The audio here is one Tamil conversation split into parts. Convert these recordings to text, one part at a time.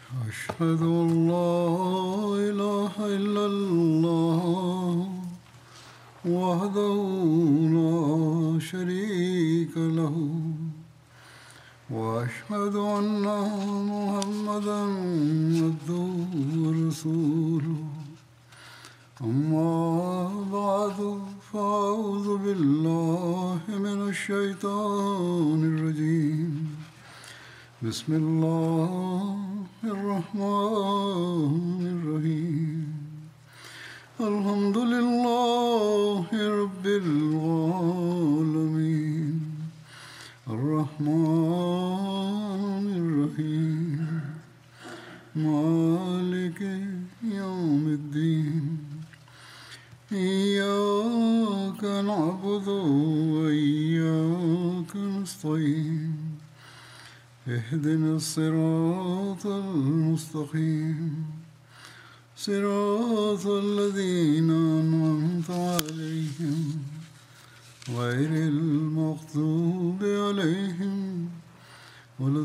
أشهد أن لا إله إلا الله وحده لا شريك له وأشهد أن محمدا عبده ورسوله أما بعد فأعوذ بالله من الشيطان الرجيم بسم الله الرحمن الرحيم الحمد لله رب العالمين الرحمن الرحيم مالك يوم الدين إياك نعبد وإياك نستعين اهدنا الصراط المستقيم صراط الذين أنعمت عليهم غير المغضوب عليهم ولا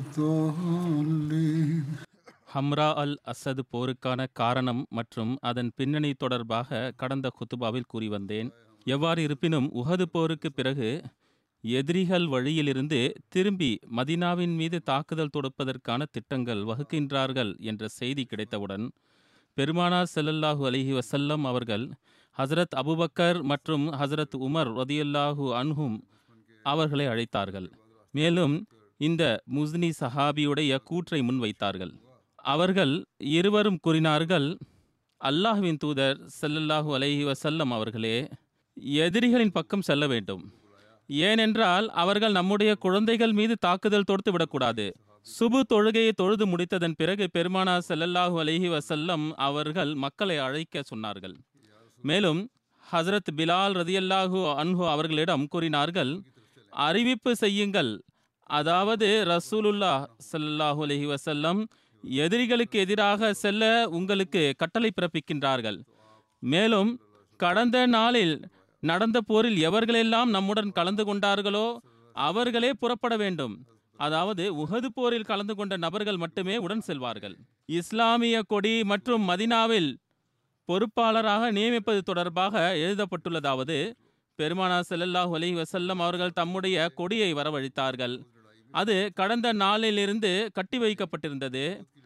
الضالين ஹம்ரா அல் அசத் போருக்கான காரணம் மற்றும் அதன் பின்னணி தொடர்பாக கடந்த குத்துபாவில் கூறி வந்தேன் எவ்வாறு இருப்பினும் உஹது போருக்கு பிறகு எதிரிகள் வழியிலிருந்து திரும்பி மதினாவின் மீது தாக்குதல் தொடுப்பதற்கான திட்டங்கள் வகுக்கின்றார்கள் என்ற செய்தி கிடைத்தவுடன் பெருமானார் ஸல்லல்லாஹு அலைஹி வஸல்லம் அவர்கள் ஹசரத் அபுபக்கர் மற்றும் ஹசரத் உமர் ரதியல்லாஹு அன்ஹும் அவர்களை அழைத்தார்கள் மேலும் இந்த முஸ்னி சஹாபியுடைய கூற்றை முன்வைத்தார்கள் அவர்கள் இருவரும் கூறினார்கள் அல்லாஹ்வின் தூதர் ஸல்லல்லாஹு அலைஹி வஸல்லம் அவர்களே எதிரிகளின் பக்கம் செல்ல வேண்டும் ஏனென்றால் அவர்கள் நம்முடைய குழந்தைகள் மீது தாக்குதல் தொடுத்து விடக்கூடாது சுபு தொழுகையை தொழுது முடித்ததன் பிறகு பெருமானா ஸல்லல்லாஹு அலைஹி வஸல்லம் அவர்கள் மக்களை அழைக்க சொன்னார்கள் மேலும் ஹசரத் பிலால் ரதியல்லாஹு அன்ஹு அவர்களிடம் கூறினார்கள் அறிவிப்பு செய்யுங்கள் அதாவது ரசூலுல்லா ஸல்லல்லாஹு அலைஹி வஸல்லம் எதிரிகளுக்கு எதிராக செல்ல உங்களுக்கு கட்டளை பிறப்பிக்கின்றார்கள் மேலும் கடந்த நாளில் நடந்த போரில் எவர்களெல்லாம் நம்முடன் கலந்து கொண்டார்களோ அவர்களே புறப்பட வேண்டும் அதாவது உஹது போரில் கலந்து கொண்ட நபர்கள் மட்டுமே உடன் செல்வார்கள் இஸ்லாமிய கொடி மற்றும் மதினாவில் பொறுப்பாளராக நியமிப்பது தொடர்பாக எழுதப்பட்டுள்ளதாவது பெருமானா ஸல்லல்லாஹு அலைஹி வஸல்லம் அவர்கள் தம்முடைய கொடியை வரவழைத்தார்கள் அது கடந்த நாளிலிருந்து கட்டி வைக்கப்பட்டிருந்தது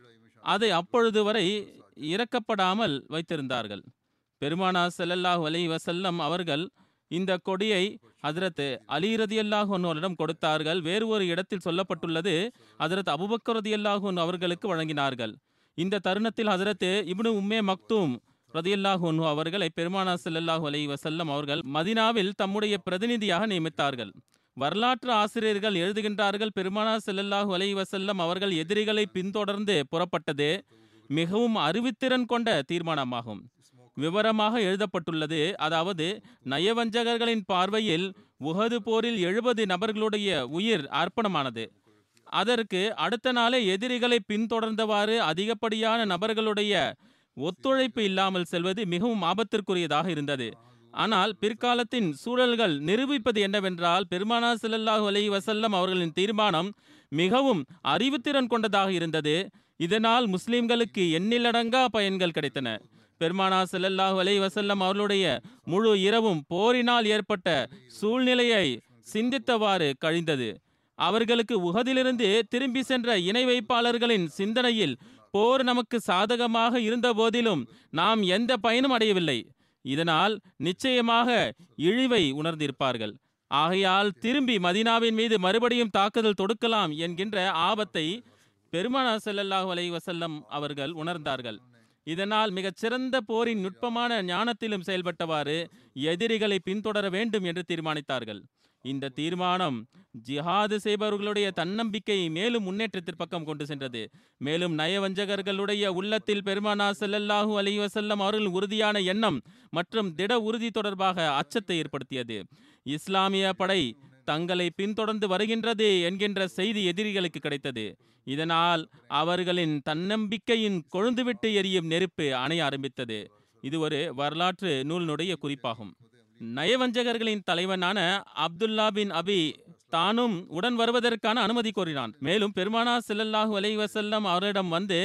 அதை அப்பொழுது வரை இறக்கப்படாமல் வைத்திருந்தார்கள் பெருமானா ஸல்லல்லாஹு அலைஹி வஸல்லம் அவர்கள் இந்த கொடியை ஹஜரத் அலி ரதியல்லாஹு அவரிடம் கொடுத்தார்கள் வேறு ஒரு இடத்தில் சொல்லப்பட்டுள்ளது ஹஜரத் அபுபக்கர் ரதியல்லாஹு அவர்களுக்கு வழங்கினார்கள் இந்த தருணத்தில் ஹஜரத் இப்னு உம்மே மக்தூம் ரதியல்லாஹு அன்ஹு அவர்களை பெருமானா ஸல்லல்லாஹு அலைஹி வஸல்லம் அவர்கள் மதினாவில் தம்முடைய பிரதிநிதியாக நியமித்தார்கள் வரலாற்று ஆசிரியர்கள் எழுதுகின்றார்கள் பெருமானா ஸல்லல்லாஹு அலைஹி வஸல்லம் அவர்கள் எதிரிகளை பின்தொடர்ந்து புறப்பட்டது மிகவும் அறிவுத்திறன் கொண்ட தீர்மானமாகும் விவரமாக எழுதப்பட்டுள்ளது அதாவது நயவஞ்சகர்களின் பார்வையில் உஹது போரில் எழுபது நபர்களுடைய உயிர் அர்ப்பணமானது அதற்கு அடுத்த நாளே எதிரிகளை பின்தொடர்ந்தவாறு அதிகப்படியான நபர்களுடைய ஒத்துழைப்பு இல்லாமல் செல்வது மிகவும் ஆபத்திற்குரியதாக இருந்தது ஆனால் பிற்காலத்தின் சூழல்கள் நிரூபிப்பது என்னவென்றால் பெருமானா ஸல்லல்லாஹு அலைஹி வஸல்லம் அவர்களின் தீர்மானம் மிகவும் அறிவுத்திறன் கொண்டதாக இருந்தது இதனால் முஸ்லிம்களுக்கு எண்ணிலடங்கா பயன்கள் கிடைத்தன பெருமானா ஸல்லல்லாஹு அலைஹி வஸல்லம் அவர்களுடைய முழு இரவும் போரினால் ஏற்பட்ட சூழ்நிலையை சிந்தித்தவாறு கழிந்தது அவர்களுக்கு உகதிலிருந்து திரும்பி சென்ற இணை வைப்பாளர்களின் சிந்தனையில் போர் நமக்கு சாதகமாக இருந்த போதிலும் நாம் எந்த பயனும் அடையவில்லை இதனால் நிச்சயமாக இழிவை உணர்ந்திருப்பார்கள் ஆகையால் திரும்பி மதீனாவின் மீது மறுபடியும் தாக்குதல் தொடுக்கலாம் என்கின்ற ஆபத்தை பெருமானா ஸல்லல்லாஹு அலைஹி வஸல்லம் அவர்கள் உணர்ந்தார்கள் இதனால் மிகச் சிறந்த போரின் நுட்பமான ஞானத்திலும் செயல்பட்டவாறு எதிரிகளை பின்தொடர வேண்டும் என்று தீர்மானித்தார்கள் இந்த தீர்மானம் ஜிஹாது செய்பவர்களுடைய தன்னம்பிக்கையை மேலும் முன்னேற்றத்திற்கு பக்கம் கொண்டு சென்றது மேலும் நயவஞ்சகர்களுடைய உள்ளத்தில் பெருமானா ஸல்லல்லாஹு அலைஹி வஸல்லம் அவர்கள் உறுதியான எண்ணம் மற்றும் திட உறுதி தொடர்பாக அச்சத்தை ஏற்படுத்தியது இஸ்லாமிய படை தங்களை பின்தொடர்ந்து வருகின்றது என்கின்ற செய்தி எதிரிகளுக்கு கிடைத்தது இதனால் அவர்களின் தன்னம்பிக்கையின் கொழுந்துவிட்டு எரியும் நெருப்பு அணைய ஆரம்பித்தது இது ஒரு வரலாற்று நூலினுடைய குறிப்பாகும் நயவஞ்சகர்களின் தலைவனான அப்துல்லா பின் அபி தானும் உடன் வருவதற்கான அனுமதி கோரினான் மேலும் பெருமானா ஸல்லல்லாஹு அலைஹி வஸல்லம் அவரிடம் வந்து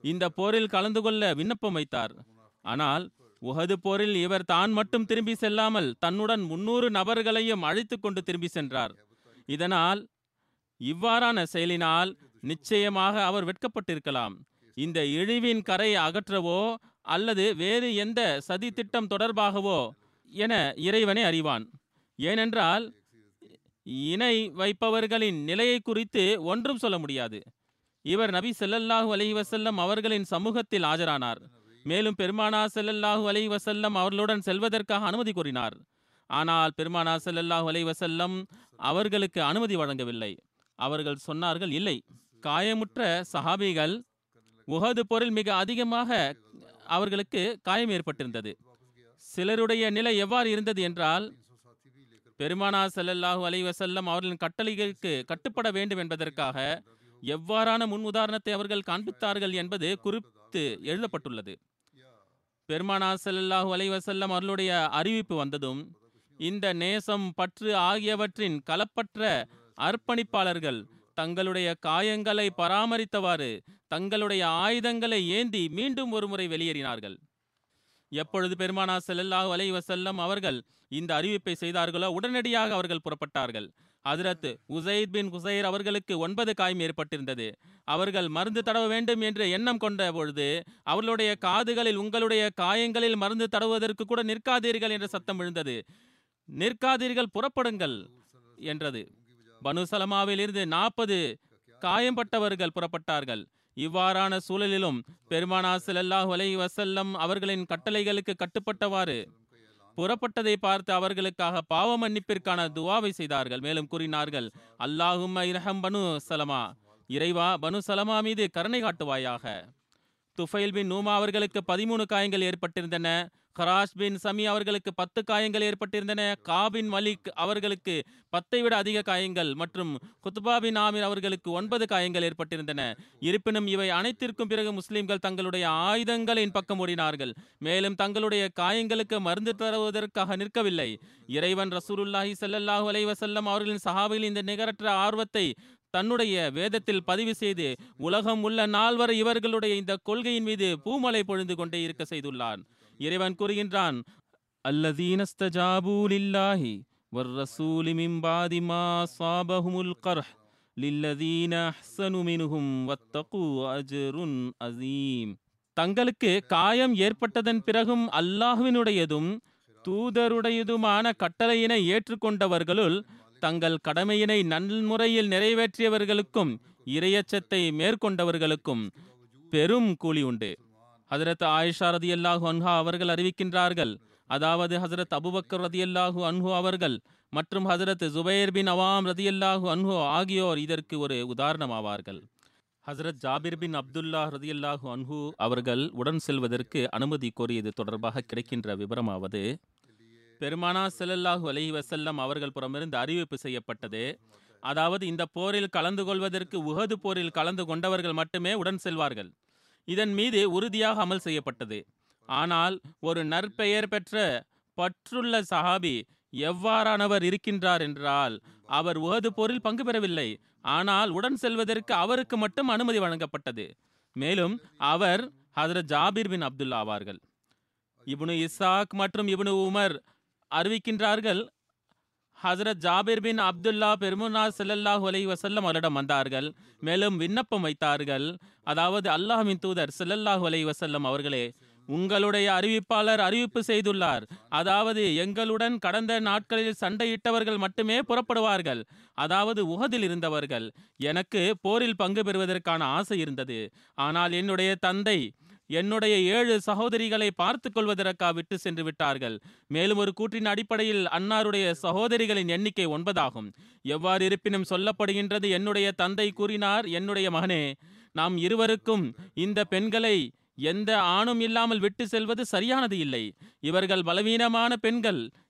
இந்த போரில் கலந்து கொள்ள விண்ணப்பம் வைத்தார் ஆனால் உஹது போரில் இவர் தான் மட்டும் திரும்பி செல்லாமல் தன்னுடன் முன்னூறு நபர்களையும் அழைத்து கொண்டு திரும்பி சென்றார் இதனால் இவ்வாறான செயலினால் நிச்சயமாக அவர் வெட்கப்பட்டிருக்கலாம் இந்த இழிவின் கரை அகற்றவோ அல்லது வேறு எந்த சதி திட்டம் தொடர்பாகவோ என இறைவனே அறிவான் ஏனென்றால் இணை வைப்பவர்களின் நிலையை குறித்து ஒன்றும் சொல்ல முடியாது இவர் நபி ஸல்லல்லாஹு அலைஹி வஸல்லம் அவர்களின் சமூகத்தில் ஆஜரானார் மேலும் பெருமானா ஸல்லல்லாஹு அலைஹி வஸல்லம் அவர்களுடன் செல்வதற்காக அனுமதி கோரினார் ஆனால் பெருமானா ஸல்லல்லாஹு அலைஹி வஸல்லம் அவர்களுக்கு அனுமதி வழங்கவில்லை அவர்கள் சொன்னார்கள் இல்லை காயமுற்ற சஹாபிகள் உஹது போரில் மிக அதிகமாக அவர்களுக்கு காயம் ஏற்பட்டிருந்தது சிலருடைய நிலை எவ்வாறு இருந்தது என்றால் பெருமானா ஸல்லல்லாஹு அலைஹி வஸல்லம் அவர்களின் கட்டளைகளுக்கு கட்டுப்பட வேண்டும் என்பதற்காக எவ்வாறான முன் உதாரணத்தை அவர்கள் காண்பித்தார்கள் என்பது குறித்து எழுதப்பட்டுள்ளது பெருமானா ஸல்லல்லாஹு அலைஹி வஸல்லம் அவர்களுடைய அறிவிப்பு வந்ததும் இந்த நேசம் பற்று ஆகியவற்றின் கலப்பற்ற அர்ப்பணிப்பாளர்கள் தங்களுடைய காயங்களை பராமரித்தவாறு தங்களுடைய ஆயுதங்களை ஏந்தி மீண்டும் ஒருமுறை வெளியேறினார்கள் எப்பொழுது பெருமானா ஸல்லல்லாஹு அலைஹி வஸல்லம் அவர்கள் இந்த அறிவிப்பை செய்தார்களோ உடனடியாக அவர்கள் புறப்பட்டார்கள் ஹஜரத் உசைத் பின் குசைர் அவர்களுக்கு ஒன்பது காயம் ஏற்பட்டிருந்தது அவர்கள் மருந்து தடவ வேண்டும் என்று எண்ணம் கொண்ட பொழுது அவர்களுடைய காதுகளில் உங்களுடைய காயங்களில் மருந்து தடவுவதற்கு கூட நிற்காதீர்கள் என்ற சத்தம் விழுந்தது நிற்காதீர்கள் புறப்படுங்கள் என்றது பனு சலமாவில் இருந்து நாற்பது காயம்பட்டவர்கள் புறப்பட்டார்கள் இவ்வாறான சூழலிலும் பெருமானா ஸல்லல்லாஹு அலைஹி வஸல்லம் அவர்களின் கட்டளைகளுக்கு கட்டுப்பட்டவாறு புறப்பட்டதை பார்த்து அவர்களுக்காக பாவ மன்னிப்பிற்கான துவாவை செய்தார்கள் மேலும் கூறினார்கள் அல்லாஹும்ம இரஹம் பனு சலமா இறைவா பனு சலமா மீது கருணை காட்டுவாயாக துஃபைல் பின் நூமா அவர்களுக்கு பதிமூணு காயங்கள் ஏற்பட்டிருந்தன ஹராஷ் பின் சமி அவர்களுக்கு பத்து காயங்கள் ஏற்பட்டிருந்தன காபின் மலிக் அவர்களுக்கு பத்தை விட அதிக காயங்கள் மற்றும் குத்பா பின் ஆமீர் அவர்களுக்கு ஒன்பது காயங்கள் ஏற்பட்டிருந்தன இருப்பினும் இவை அனைத்திற்கும் பிறகு முஸ்லிம்கள் தங்களுடைய ஆயுதங்களின் பக்கம் ஓடினார்கள் மேலும் தங்களுடைய காயங்களுக்கு மருந்து தருவதற்காக நிற்கவில்லை இறைவன் ரசூலுல்லாஹி ஸல்லல்லாஹு அலைஹி வஸல்லம் அவர்களின் சஹாபிகளின் இந்த நிகரற்ற ஆர்வத்தை தன்னுடைய வேதத்தில் பதிவு செய்து உலகம் உள்ள நாள் வரை இவர்களுடைய இந்த கொள்கையின் மீது பூமலை பொழிந்து கொண்டே இருக்க செய்துள்ளான் இறைவன் கூறுகின்றான் அல்லதீனஸ்தஜாபூ லில்லாஹி والرسول من بعد ما صابهم القرح للذين أحسنوا منهم واتقوا أجر عظيم தங்களுக்கு காயம் ஏற்பட்டதன் பிறகும் அல்லாஹ்வினுடையதும் தூதருடையதுமான கட்டளையினை ஏற்றுக்கொண்டவர்களுள் தங்கள் கடமையினை நன்முறையில் நிறைவேற்றியவர்களுக்கும் இரையச்சத்தை மேற்கொண்டவர்களுக்கும் பெரும் கூலி உண்டு ஹதரத் ஆயிஷா ரதியல்லாஹு அன்ஹா அவர்கள் அறிவிக்கின்றார்கள் அதாவது ஹசரத் அபுபக்கர் ரதியல்லாஹு அன்ஹு அவர்கள் மற்றும் ஹசரத் ஜுபைர் பின் அவாம் ரதியல்லாஹு அன்ஹு ஆகியோர் இதற்கு ஒரு உதாரணமாவார்கள் ஹசரத் ஜாபிர் பின் அப்துல்லா ரதியல்லாஹு அன்ஹு அவர்கள் உடன் செல்வதற்கு அனுமதி கோரியது தொடர்பாக கிடைக்கின்ற விவரமாவது பெருமானா ஸல்லல்லாஹு அலைஹி வஸல்லம் அவர்கள் புறமிருந்து அறிவிப்பு செய்யப்பட்டது அதாவது இந்த போரில் கலந்து கொள்வதற்கு உஹது போரில் கலந்து கொண்டவர்கள் மட்டுமே உடன் செல்வார்கள் இதன் மீது உறுதியாக அமல் செய்யப்பட்டது ஆனால் ஒரு நற்பெயர் பெற்ற பற்றுள்ள சஹாபி எவ்வாறானவர் இருக்கின்றார் என்றால் அவர் உஹது போரில் பங்கு பெறவில்லை ஆனால் உடன் செல்வதற்கு அவருக்கு மட்டும் அனுமதி வழங்கப்பட்டது மேலும் அவர் ஹதரத் ஜாபிர் பின் அப்துல்லா ஆவார்கள் இப்னு இசாக் மற்றும் இப்னு உமர் அறிவிக்கின்றார்கள் ஹசரத் ஜாபிர் பின் அப்துல்லா பெருமுனா ஸல்லல்லாஹு அலைஹி வஸல்லம் அவரிடம் வந்தார்கள் மேலும் விண்ணப்பம் வைத்தார்கள் அதாவது அல்லாஹ்வின் தூதர் ஸல்லல்லாஹு அலைஹி வஸல்லம் அவர்களே உங்களுடைய அறிவிப்பாளர் அறிவிப்பு செய்துள்ளார் அதாவது எங்களுடன் கடந்த நாட்களில் சண்டையிட்டவர்கள் மட்டுமே புறப்படுவார்கள் அதாவது உகதில் இருந்தவர்கள் எனக்கு போரில் பங்கு பெறுவதற்கான ஆசை இருந்தது ஆனால் என்னுடைய தந்தை என்னுடைய ஏழு சகோதரிகளை பார்த்து கொள்வதற்காக விட்டு சென்று விட்டார்கள் மேலும் ஒரு கூற்றின் அடிப்படையில் அன்னாருடைய சகோதரிகளின் எண்ணிக்கை ஒன்பதாகும் எவ்வாறு இருப்பினும் சொல்லப்படுகின்றது என்னுடைய தந்தை கூறினார் என்னுடைய மகனே நாம் இருவருக்கும் இந்த பெண்களை எந்த ஆணும் இல்லாமல் விட்டு செல்வது சரியானது இல்லை இவர்கள் பலவீனமான பெண்கள்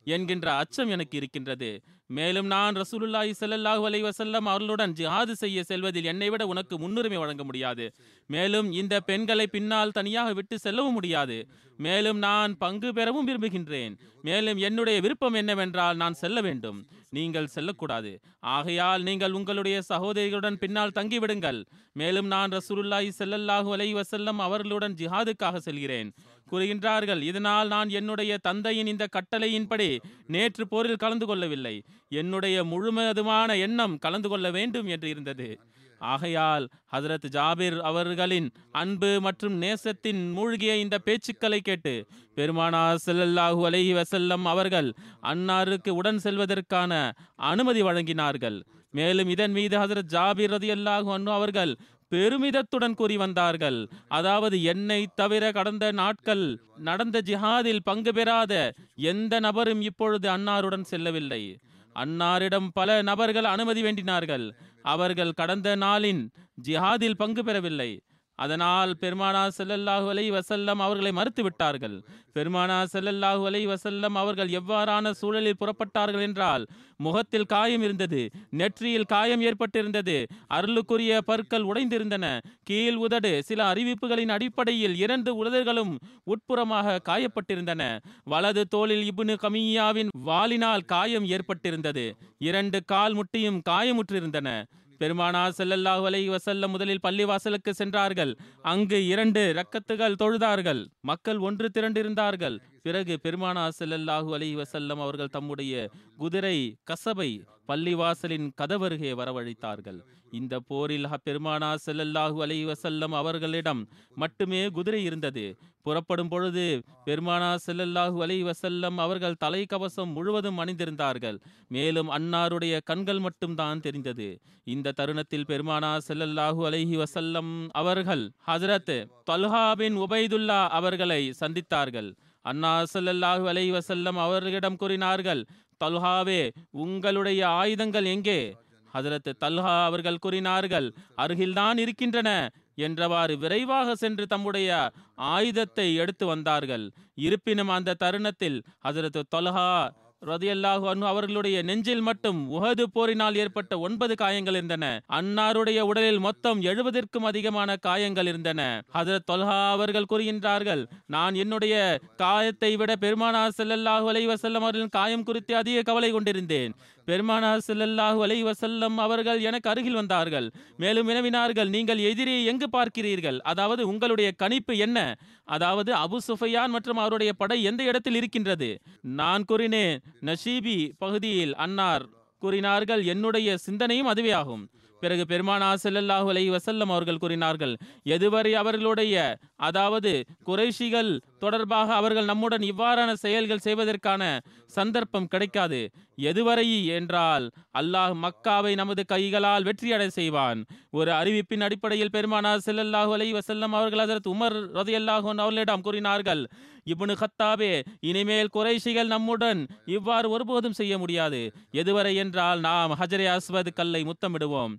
என்கின்ற அச்சம் எனக்கு இருக்கின்றது மேலும் நான் ரசூலுல்லாஹி ஸல்லல்லாஹு அலைஹி வஸல்லம் அவர்களுடன் ஜிஹாது செய்ய செல்வதில் என்னை விட உனக்கு முன்னுரிமை வழங்க முடியாது மேலும் இந்த பெண்களை பின்னால் தனியாக விட்டு செல்லவும் முடியாது மேலும் நான் பங்கு பெறவும் விரும்புகின்றேன் மேலும் என்னுடைய விருப்பம் என்னவென்றால் நான் செல்ல வேண்டும் நீங்கள் செல்லக்கூடாது ஆகையால் நீங்கள் உங்களுடைய சகோதரிகளுடன் பின்னால் தங்கிவிடுங்கள் மேலும் நான் ரசூலுல்லாஹி ஸல்லல்லாஹு அலைஹி வஸல்லம் அவர்களுடன் ஜிஹாதுக்காக செல்கிறேன் கூறுகின்றார்கள் இதனால் நான் என்னுடைய தந்தையின் இந்த கட்டளையின்படி நேற்று போரில் கலந்து கொள்ளவில்லை என்னுடைய முழுமதுமான எண்ணம் கலந்து கொள்ள வேண்டும் என்று இருந்தது ஆகையால் ஹதரத் ஜாபிர் அவர்களின் அன்பு மற்றும் நேசத்தின் மூழ்கிய இந்த பேச்சுக்களை கேட்டு பெருமானா ஸல்லல்லாஹு அலைஹி வஸல்லம் அவர்கள் அன்னாருக்கு உடன் செல்வதற்கான அனுமதி வழங்கினார்கள் மேலும் இதன் மீது ஹதரத் ஜாபிர் ரதியல்லாஹு அன்ஹு அவர்கள் பெருமிதத்துடன் கூறி வந்தார்கள் அதாவது என்னை தவிர கடந்த நாட்கள் நடந்த ஜிஹாதில் பங்கு பெறாத எந்த நபரும் இப்பொழுது அன்னாருடன் செல்லவில்லை அன்னாரிடம் பல நபர்கள் அனுமதி வேண்டினார்கள் அவர்கள் கடந்த நாளின் ஜிஹாதில் பங்கு பெறவில்லை அதனால் பெருமானா ஸல்லல்லாஹு அலைஹி வஸல்லம் அவர்களை மறுத்து விட்டார்கள் பெருமானா ஸல்லல்லாஹு அலைஹி வஸல்லம் அவர்கள் எவ்வாறான சூழலில் புறப்பட்டார்கள் என்றால் முகத்தில் காயம் இருந்தது நெற்றியில் காயம் ஏற்பட்டிருந்தது அருளுக்குரிய பற்கள் உடைந்திருந்தன கீழ் உதடு சில அறிவிப்புகளின் அடிப்படையில் இரண்டு உதடுகளும் உட்புறமாக காயப்பட்டிருந்தன வலது தோளில் இப்னு கமியாவின் வாளினால் காயம் ஏற்பட்டிருந்தது இரண்டு கால் முட்டியும் காயமுற்றிருந்தன பெருமானா ஸல்லல்லாஹு அலைஹி வஸல்லம் முதலில் பள்ளிவாசலுக்கு சென்றார்கள் அங்கு இரண்டு ரக்கத்துகள் தொழுதார்கள் மக்கள் ஒன்று திரண்டிருந்தார்கள் பிறகு பெருமானா ஸல்லல்லாஹு அலைஹி வஸல்லம் அவர்கள் தம்முடைய குதிரை கசபை பள்ளிவாசலின் கதவருகே வரவழைத்தார்கள் இந்த போரில் ஹ- பெருமானா ஸல்லல்லாஹு அலைஹி வஸல்லம் அவர்களிடம் மட்டுமே குதிரை இருந்தது புறப்படும் பொழுது பெருமானா ஸல்லல்லாஹு அலைஹி வஸல்லம் அவர்கள் தலைக்கவசம் முழுவதும் அணிந்திருந்தார்கள் மேலும் அன்னாருடைய கண்கள் மட்டும்தான் தெரிந்தது இந்த தருணத்தில் பெருமானா ஸல்லல்லாஹு அலைஹி வஸல்லம் அவர்கள் ஹஜரத் தல்ஹா பின் உபைதுல்லா அவர்களை சந்தித்தார்கள் அன்னா ஸல்லல்லாஹு அலைஹி வஸல்லம் அவர்களிடம் கூறினார்கள் தல்ஹாவே உங்களுடைய ஆயுதங்கள் எங்கே ஹஜரத் தல்ஹா அவர்கள் கூறினார்கள் அருகில்தான் இருக்கின்றன என்றவாறு விரைவாக சென்று தம்முடைய ஆயுதத்தை எடுத்து வந்தார்கள் இருப்பினும் அந்த தருணத்தில் ஹஜரத் தொல்ஹா ரதியல்லாஹு அன்ஹு அவர்களுடைய நெஞ்சில் மட்டும் உஹது போரினால் ஏற்பட்ட ஒன்பது காயங்கள் இருந்தன அன்னாருடைய உடலில் மொத்தம் எழுபதிற்கும் அதிகமான காயங்கள் இருந்தன ஹஜரத் தொல்ஹா அவர்கள் கூறுகின்றார்கள் நான் என்னுடைய காயத்தை விட பெருமானார் ஸல்லல்லாஹு அலைஹி வஸல்லம் அவர்களின் காயம் குறித்து அதிக கவலை கொண்டிருந்தேன் பெருமானார் ஸல்லல்லாஹு அலைஹி வஸல்லம் அவர்கள் எனக்கு அருகில் வந்தார்கள் மேலும் வினவினார்கள் நீங்கள் எதிரியை எங்கு பார்க்கிறீர்கள் அதாவது உங்களுடைய கணிப்பு என்ன அதாவது அபு சுஃபையான் மற்றும் அவருடைய படை எந்த இடத்தில் இருக்கின்றது நான் கூறினேன் நஷீபி பகுதியில் அன்னார் கூறினார்கள் என்னுடைய சிந்தனையும் அதுவே ஆகும் பிறகு பெருமானா ஸல்லல்லாஹு அலைஹி வஸல்லம் அவர்கள் கூறினார்கள் எதுவரை அவர்களுடைய அதாவது குறைஷிகள் தொடர்பாக அவர்கள் நம்முடன் இவ்வாறான செயல்கள் செய்வதற்கான சந்தர்ப்பம் கிடைக்காது எதுவரை என்றால் அல்லாஹ் மக்காவை நமது கைகளால் வெற்றியடை செய்வான் ஒரு அறிவிப்பின் அடிப்படையில் பெருமானார் ஸல்லல்லாஹு அலைஹி வஸல்லம் அவர்கள் ஹஜரத் உமர் ரதியல்லாஹு அன்ஹு அவர்களிடம் கூறினார்கள் இப்னு கத்தாபே இனிமேல் குறைஷிகள் நம்முடன் இவ்வாறு ஒருபோதும் செய்ய முடியாது எதுவரை என்றால் நாம் ஹஜரே அஸ்வத் கல்லை முத்தமிடுவோம்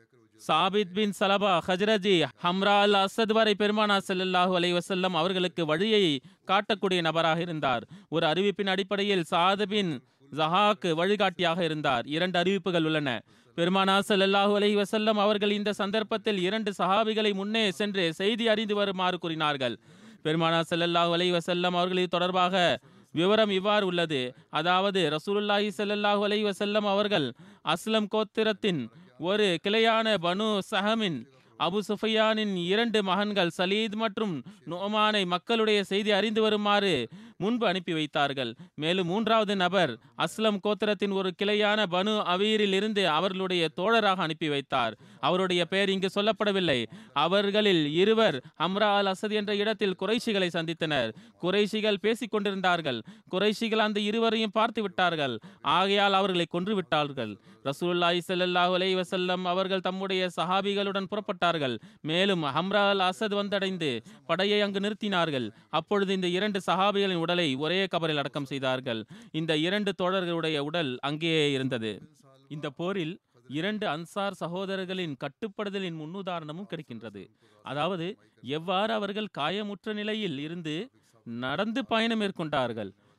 சாபித் பின் சலபா ஹஜ்ரஜி ஹம்ரா அல் அசத் வரை பெருமானா ஸல்லல்லாஹு அலைஹி வஸல்லம் அவர்களுக்கு வழியை காட்டக்கூடிய நபராக இருந்தார் ஒரு அறிவிப்பின் அடிப்படையில் சாத் பின் ஜஹாக்கு வழிகாட்டியாக இருந்தார் இரண்டு அறிவிப்புகள் உள்ளன பெருமானா ஸல்லல்லாஹு அலைஹி வஸல்லம் அவர்கள் இந்த சந்தர்ப்பத்தில் இரண்டு சஹாபிகளை முன்னே சென்று செய்தி அறிந்து வருமாறு கூறினார்கள் பெருமானா ஸல்லல்லாஹு அலைஹி வஸல்லம் அவர்கள் இது தொடர்பாக விவரம் இவ்வாறு உள்ளது அதாவது ரசூலுல்லாஹி ஸல்லல்லாஹு அலைஹி வஸல்லம் அவர்கள் அஸ்லம் கோத்திரத்தின் ஒரு கிளையான பனு சஹமின் அபு சுஃபியானின் இரண்டு மகன்கள் சலீத் மற்றும் நோமானை மக்களுடைய செய்தி அறிந்து வருமாறு முன்பு அனுப்பி வைத்தார்கள் மேலும் மூன்றாவது நபர் அஸ்லம் கோத்திரத்தின் ஒரு கிளையான பனு அவீரில் இருந்து அவர்களுடைய தோழராக அனுப்பி வைத்தார் அவருடைய பெயர் இங்கு சொல்லப்படவில்லை அவர்களில் இருவர் அம்ரா அல் அசத் என்ற இடத்தில் குறைஷிகளை சந்தித்தனர் குறைஷிகள் பேசிக் கொண்டிருந்தார்கள் குறைஷிகள் அந்த இருவரையும் பார்த்து விட்டார்கள் ஆகையால் அவர்களை கொன்று விட்டார்கள் ரசூலுல்லாஹி ஸல்லல்லாஹு அலைஹி வஸல்லம் அவர்கள் தம்முடைய சஹாபிகளுடன் புறப்பட்டார்கள் மேலும் ஹம்ரா அல் அசத் வந்தடைந்து படையை அங்கு நிறுத்தினார்கள் அப்பொழுது இந்த இரண்டு சஹாபிகளின் உடலை ஒரே கபரில் அடக்கம் செய்தார்கள் இந்த இரண்டு தோழர்களுடைய உடல் அங்கேயே இருந்தது இந்த போரில் இரண்டு அன்சார் சகோதரர்களின் கட்டுப்படுதலின் முன்னுதாரணமும் கிடைக்கின்றது அதாவது எவ்வாறு அவர்கள் காயமுற்ற நிலையில் இருந்து நடந்து பயணம் மேற்கொண்டார்கள்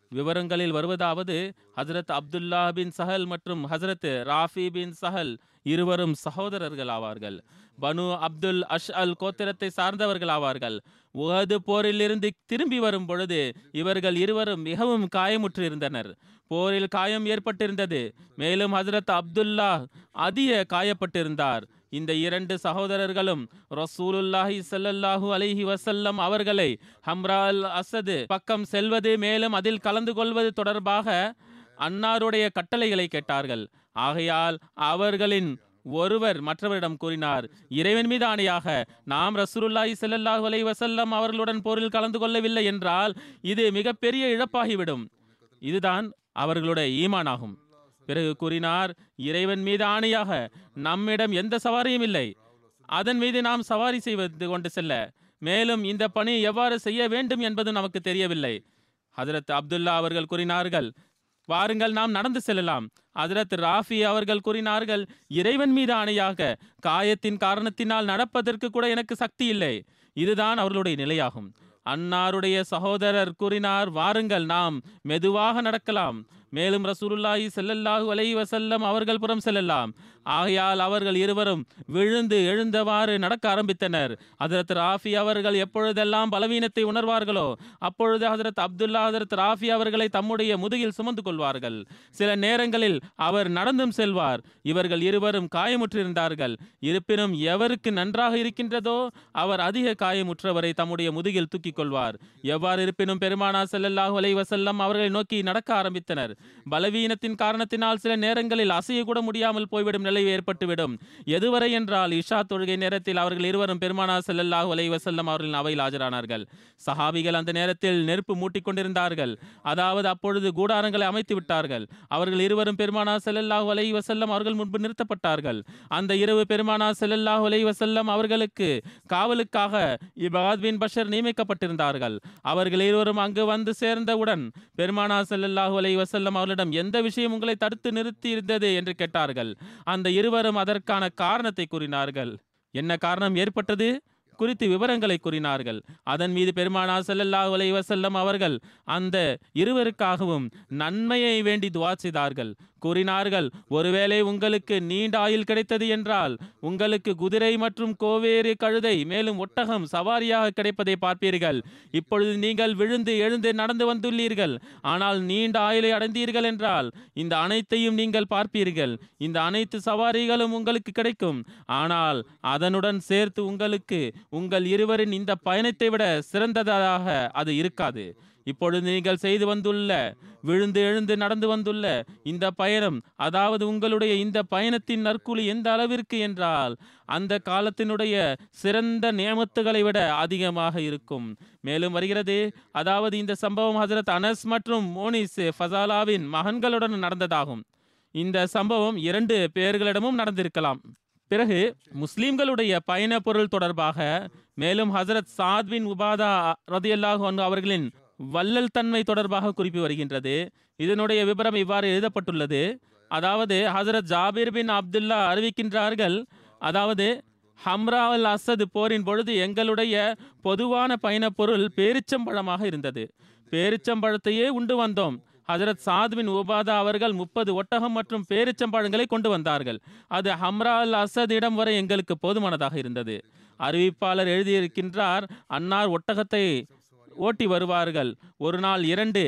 விவரங்களில் வருவதாவது ஹஜரத் அப்துல்லா பின் சஹல் மற்றும் ஹஜரத் ராஃபி பின் சஹல் இருவரும் சகோதரர்கள் ஆவார்கள் பனு அப்துல் அஷ் அல் கோத்திரத்தை சார்ந்தவர்கள் ஆவார்கள் உஹது போரிலிருந்து திரும்பி வரும் பொழுது இவர்கள் இருவரும் மிகவும் காயமுற்று இருந்தனர் போரில் காயம் ஏற்பட்டிருந்தது மேலும் ஹஜரத் அப்துல்லா அதிக காயப்பட்டிருந்தார் இந்த இரண்டு சகோதரர்களும் ரசூலுல்லாஹி ஸல்லல்லாஹு அலைஹி வஸல்லம் அவர்களை ஹம்ரா அல் அசது பக்கம் செல்வது மேலும் அதில் கலந்து கொள்வது தொடர்பாக அன்னாருடைய கட்டளைகளை கேட்டார்கள் ஆகையால் அவர்களின் ஒருவர் மற்றவரிடம் கூறினார் இறைவன் மீது ஆணையாக நாம் ரசூலுல்லாஹி ஸல்லல்லாஹு அலைஹி வஸல்லம் அவர்களுடன் போரில் கலந்து கொள்ளவில்லை என்றால் இது மிகப்பெரிய இழப்பாகிவிடும் இதுதான் அவர்களுடைய ஈமானாகும் பிறகு கூறினார் இறைவன் மீது ஆணையாக நம்மிடம் எந்த சவாரியும் இல்லை அதன் மீது நாம் சவாரி செய்வது கொண்டு செல்ல மேலும் இந்த பணி எவ்வாறு செய்ய வேண்டும் என்பது நமக்கு தெரியவில்லை ஹஜரத் அப்துல்லா அவர்கள் கூறினார்கள் வாருங்கள் நாம் நடந்து செல்லலாம் ஹஜரத் ராஃபி அவர்கள் கூறினார்கள் இறைவன் மீது ஆணையாக காயத்தின் காரணத்தினால் நடப்பதற்கு கூட எனக்கு சக்தி இல்லை இதுதான் அவர்களுடைய நிலையாகும் அன்னாருடைய சகோதரர் கூறினார் வாருங்கள் நாம் மெதுவாக நடக்கலாம் மேலும் ரசூலுல்லாஹி ஸல்லல்லாஹு அலைஹி வஸல்லம் அவர்கள் புறம் செல்லலாம் ஆகையால் அவர்கள் இருவரும் விழுந்து எழுந்தவாறு நடக்க ஆரம்பித்தனர் ஹஜரத் ராஃபி அவர்கள் எப்பொழுதெல்லாம் பலவீனத்தை உணர்வார்களோ அப்பொழுது ஹஜரத் அப்துல்லா ஹஜரத் ராஃபி அவர்களை தம்முடைய முதுகில் சுமந்து கொள்வார்கள் சில நேரங்களில் அவர் நடந்தும் செல்வார் இவர்கள் இருவரும் காயமுற்றிருந்தார்கள் இருப்பினும் எவருக்கு நன்றாக இருக்கின்றதோ அவர் அதிக காயமுற்றவரை தம்முடைய முதுகில் தூக்கிக் கொள்வார் எவ்வாறு இருப்பினும் பெருமானா ஸல்லல்லாஹு அலைஹி வஸல்லம் அவர்களை நோக்கி நடக்க ஆரம்பித்தனர் பலவீனத்தின் காரணத்தினால் சில நேரங்களில் அசையக்கூட முடியாமல் போய்விடும் நிலை ஏற்பட்டுவிடும் எதுவரை என்றால் இஷா தொழுகை நேரத்தில் அவர்கள் இருவரும் பெருமானா ஸல்லல்லாஹு அலைஹி வஸல்லம் அவர்களின் அவையில் ஆஜரானார்கள் சஹாபிகள் அந்த நேரத்தில் நெருப்பு மூட்டிக் கொண்டிருந்தார்கள் அதாவது அப்பொழுது கூடாரங்களை அமைத்து விட்டார்கள் அவர்கள் இருவரும் பெருமானா ஸல்லல்லாஹு அலைஹி வஸல்லம் அவர்கள் முன்பு நிறுத்தப்பட்டார்கள் அந்த இரவு பெருமானா ஸல்லல்லாஹு அலைஹி வஸல்லம் அவர்களுக்கு காவலுக்காக இபாத் பின் பஷர் நியமிக்கப்பட்டிருந்தார்கள் அவர்கள் இருவரும் அங்கு வந்து சேர்ந்தவுடன் பெருமானா ஸல்லல்லாஹு அலைஹி வஸல்லம் அவர்களிடம் எந்த விஷயம் உங்களை தடுத்து நிறுத்தி இருந்தது என்று கேட்டார்கள் அந்த இருவரும் அதற்கான காரணத்தை கூறினார்கள் என்ன காரணம் ஏற்பட்டது குறித்து விவரங்களை கூறினார்கள் அதன் மீது பெருமானா ஸல்லல்லாஹு அலைஹி வஸல்லம் அவர்கள் அந்த இருவருக்காகவும் நன்மையை வேண்டி துவா செய்தார்கள் கூறினார்கள் ஒருவேளை உங்களுக்கு நீண்ட ஆயுள் கிடைத்தது என்றால் உங்களுக்கு குதிரை மற்றும் கோவேறு கழுதை மேலும் ஒட்டகம் சவாரியாக கிடைப்பதை பார்ப்பீர்கள் இப்பொழுது நீங்கள் விழுந்து எழுந்து நடந்து வந்துள்ளீர்கள் ஆனால் நீண்ட ஆயுளை அடைந்தீர்கள் என்றால் இந்த அனைத்தையும் நீங்கள் பார்ப்பீர்கள் இந்த அனைத்து சவாரிகளும் உங்களுக்கு கிடைக்கும் ஆனால் அதனுடன் சேர்த்து உங்களுக்கு உங்கள் இருவரின் இந்த பயணத்தை விட சிறந்ததாக அது இருக்காது இப்பொழுது நீங்கள் செய்து வந்துள்ள விழுந்து எழுந்து நடந்து வந்துள்ள இந்த பயணம் அதாவது உங்களுடைய இந்த பயணத்தின் நற்கூலி எந்த அளவிற்கு என்றால் அந்த காலத்தினுடைய சிறந்த நியமத்துகளை விட அதிகமாக இருக்கும் மேலும் வருகிறது அதாவது இந்த சம்பவம் ஹஜரத் அனஸ் மற்றும் மோனிஸ் ஃபசாலாவின் மகன்களுடன் நடந்ததாகும் இந்த சம்பவம் இரண்டு பேர்களிடமும் நடந்திருக்கலாம் பிறகு முஸ்லிம்களுடைய பயண பொருள் தொடர்பாக மேலும் ஹசரத் சாத் பின் உபாதா ரதியல்லாஹு அன்ஹு அவர்களின் வள்ளல் தன்மை தொடர்பாக குறிப்பு வருகின்றது இதனுடைய விவரம் இவ்வாறு எழுதப்பட்டுள்ளது அதாவது ஹசரத் ஜாபிர் பின் அப்துல்லா அறிவிக்கின்றார்கள் அதாவது ஹம்ரா அல் அசது போரின் பொழுது எங்களுடைய பொதுவான பயணப் பொருள் பேரிச்சம்பழமாக இருந்தது பேரிச்சம்பழத்தையே உண்டு வந்தோம் ஹஜரத் சாத் பின் உபாதா அவர்கள் முப்பது ஒட்டகம் மற்றும் பேரிச்சம்பழங்களை கொண்டு வந்தார்கள் அது ஹம்ரா அல் அசதிடம் வரை எங்களுக்கு போதுமானதாக இருந்தது அறிவிப்பாளர் எழுதியிருக்கின்றார் அன்னார் ஒட்டகத்தை ஓட்டி வருவார்கள் ஒரு நாள் இரண்டு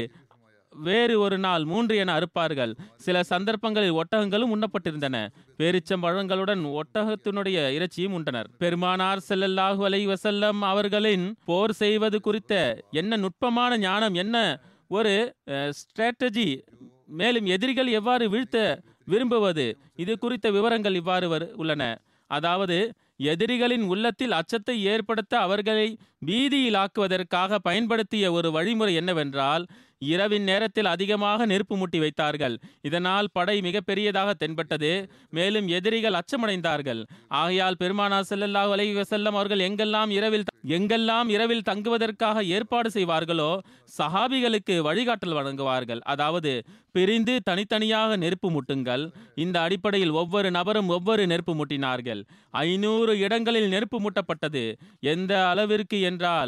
வேறு ஒரு நாள் மூன்று என அறுப்பார்கள் சில சந்தர்ப்பங்களில் ஒட்டகங்களும் உண்ணப்பட்டிருந்தன பேரிச்சம்பழங்களுடன் ஒட்டகத்தினுடைய இறைச்சியும் உண்டனர் பெருமானார் ஸல்லல்லாஹு அலைஹி வஸல்லம் அவர்களின் போர் செய்வது குறித்த என்ன நுட்பமான ஞானம் என்ன ஒரு ஸ்ட்ராட்டஜி மேலும் எதிரிகள் எவ்வாறு வீழ்த்த விரும்புவது இது குறித்த விவரங்கள் இவ்வாறு வரு உள்ளன அதாவது எதிரிகளின் உள்ளத்தில் அச்சத்தை ஏற்படுத்த அவர்களை பீதியில் ஆக்குவதற்காக பயன்படுத்திய ஒரு வழிமுறை என்னவென்றால் இரவின் நேரத்தில் அதிகமாக நெருப்பு மூட்டி வைத்தார்கள் இதனால் படை மிக பெரியதாக தென்பட்டது மேலும் எதிரிகள் அச்சமடைந்தார்கள் ஆகையால் பெருமானா ஸல்லல்லாஹு அலைஹி வஸல்லம் அவர்கள் எங்கெல்லாம் இரவில் எங்கெல்லாம் இரவில் தங்குவதற்காக ஏற்பாடு செய்வார்களோ சஹாபிகளுக்கு வழிகாட்டல் வழங்குவார்கள் அதாவது பிரிந்து தனித்தனியாக நெருப்பு மூட்டுங்கள் இந்த அடிப்படையில் ஒவ்வொரு நபரும் ஒவ்வொரு நெருப்பு மூட்டினார்கள் ஐநூறு இடங்களில் நெருப்பு மூட்டப்பட்டது எந்த அளவிற்கு என்றால்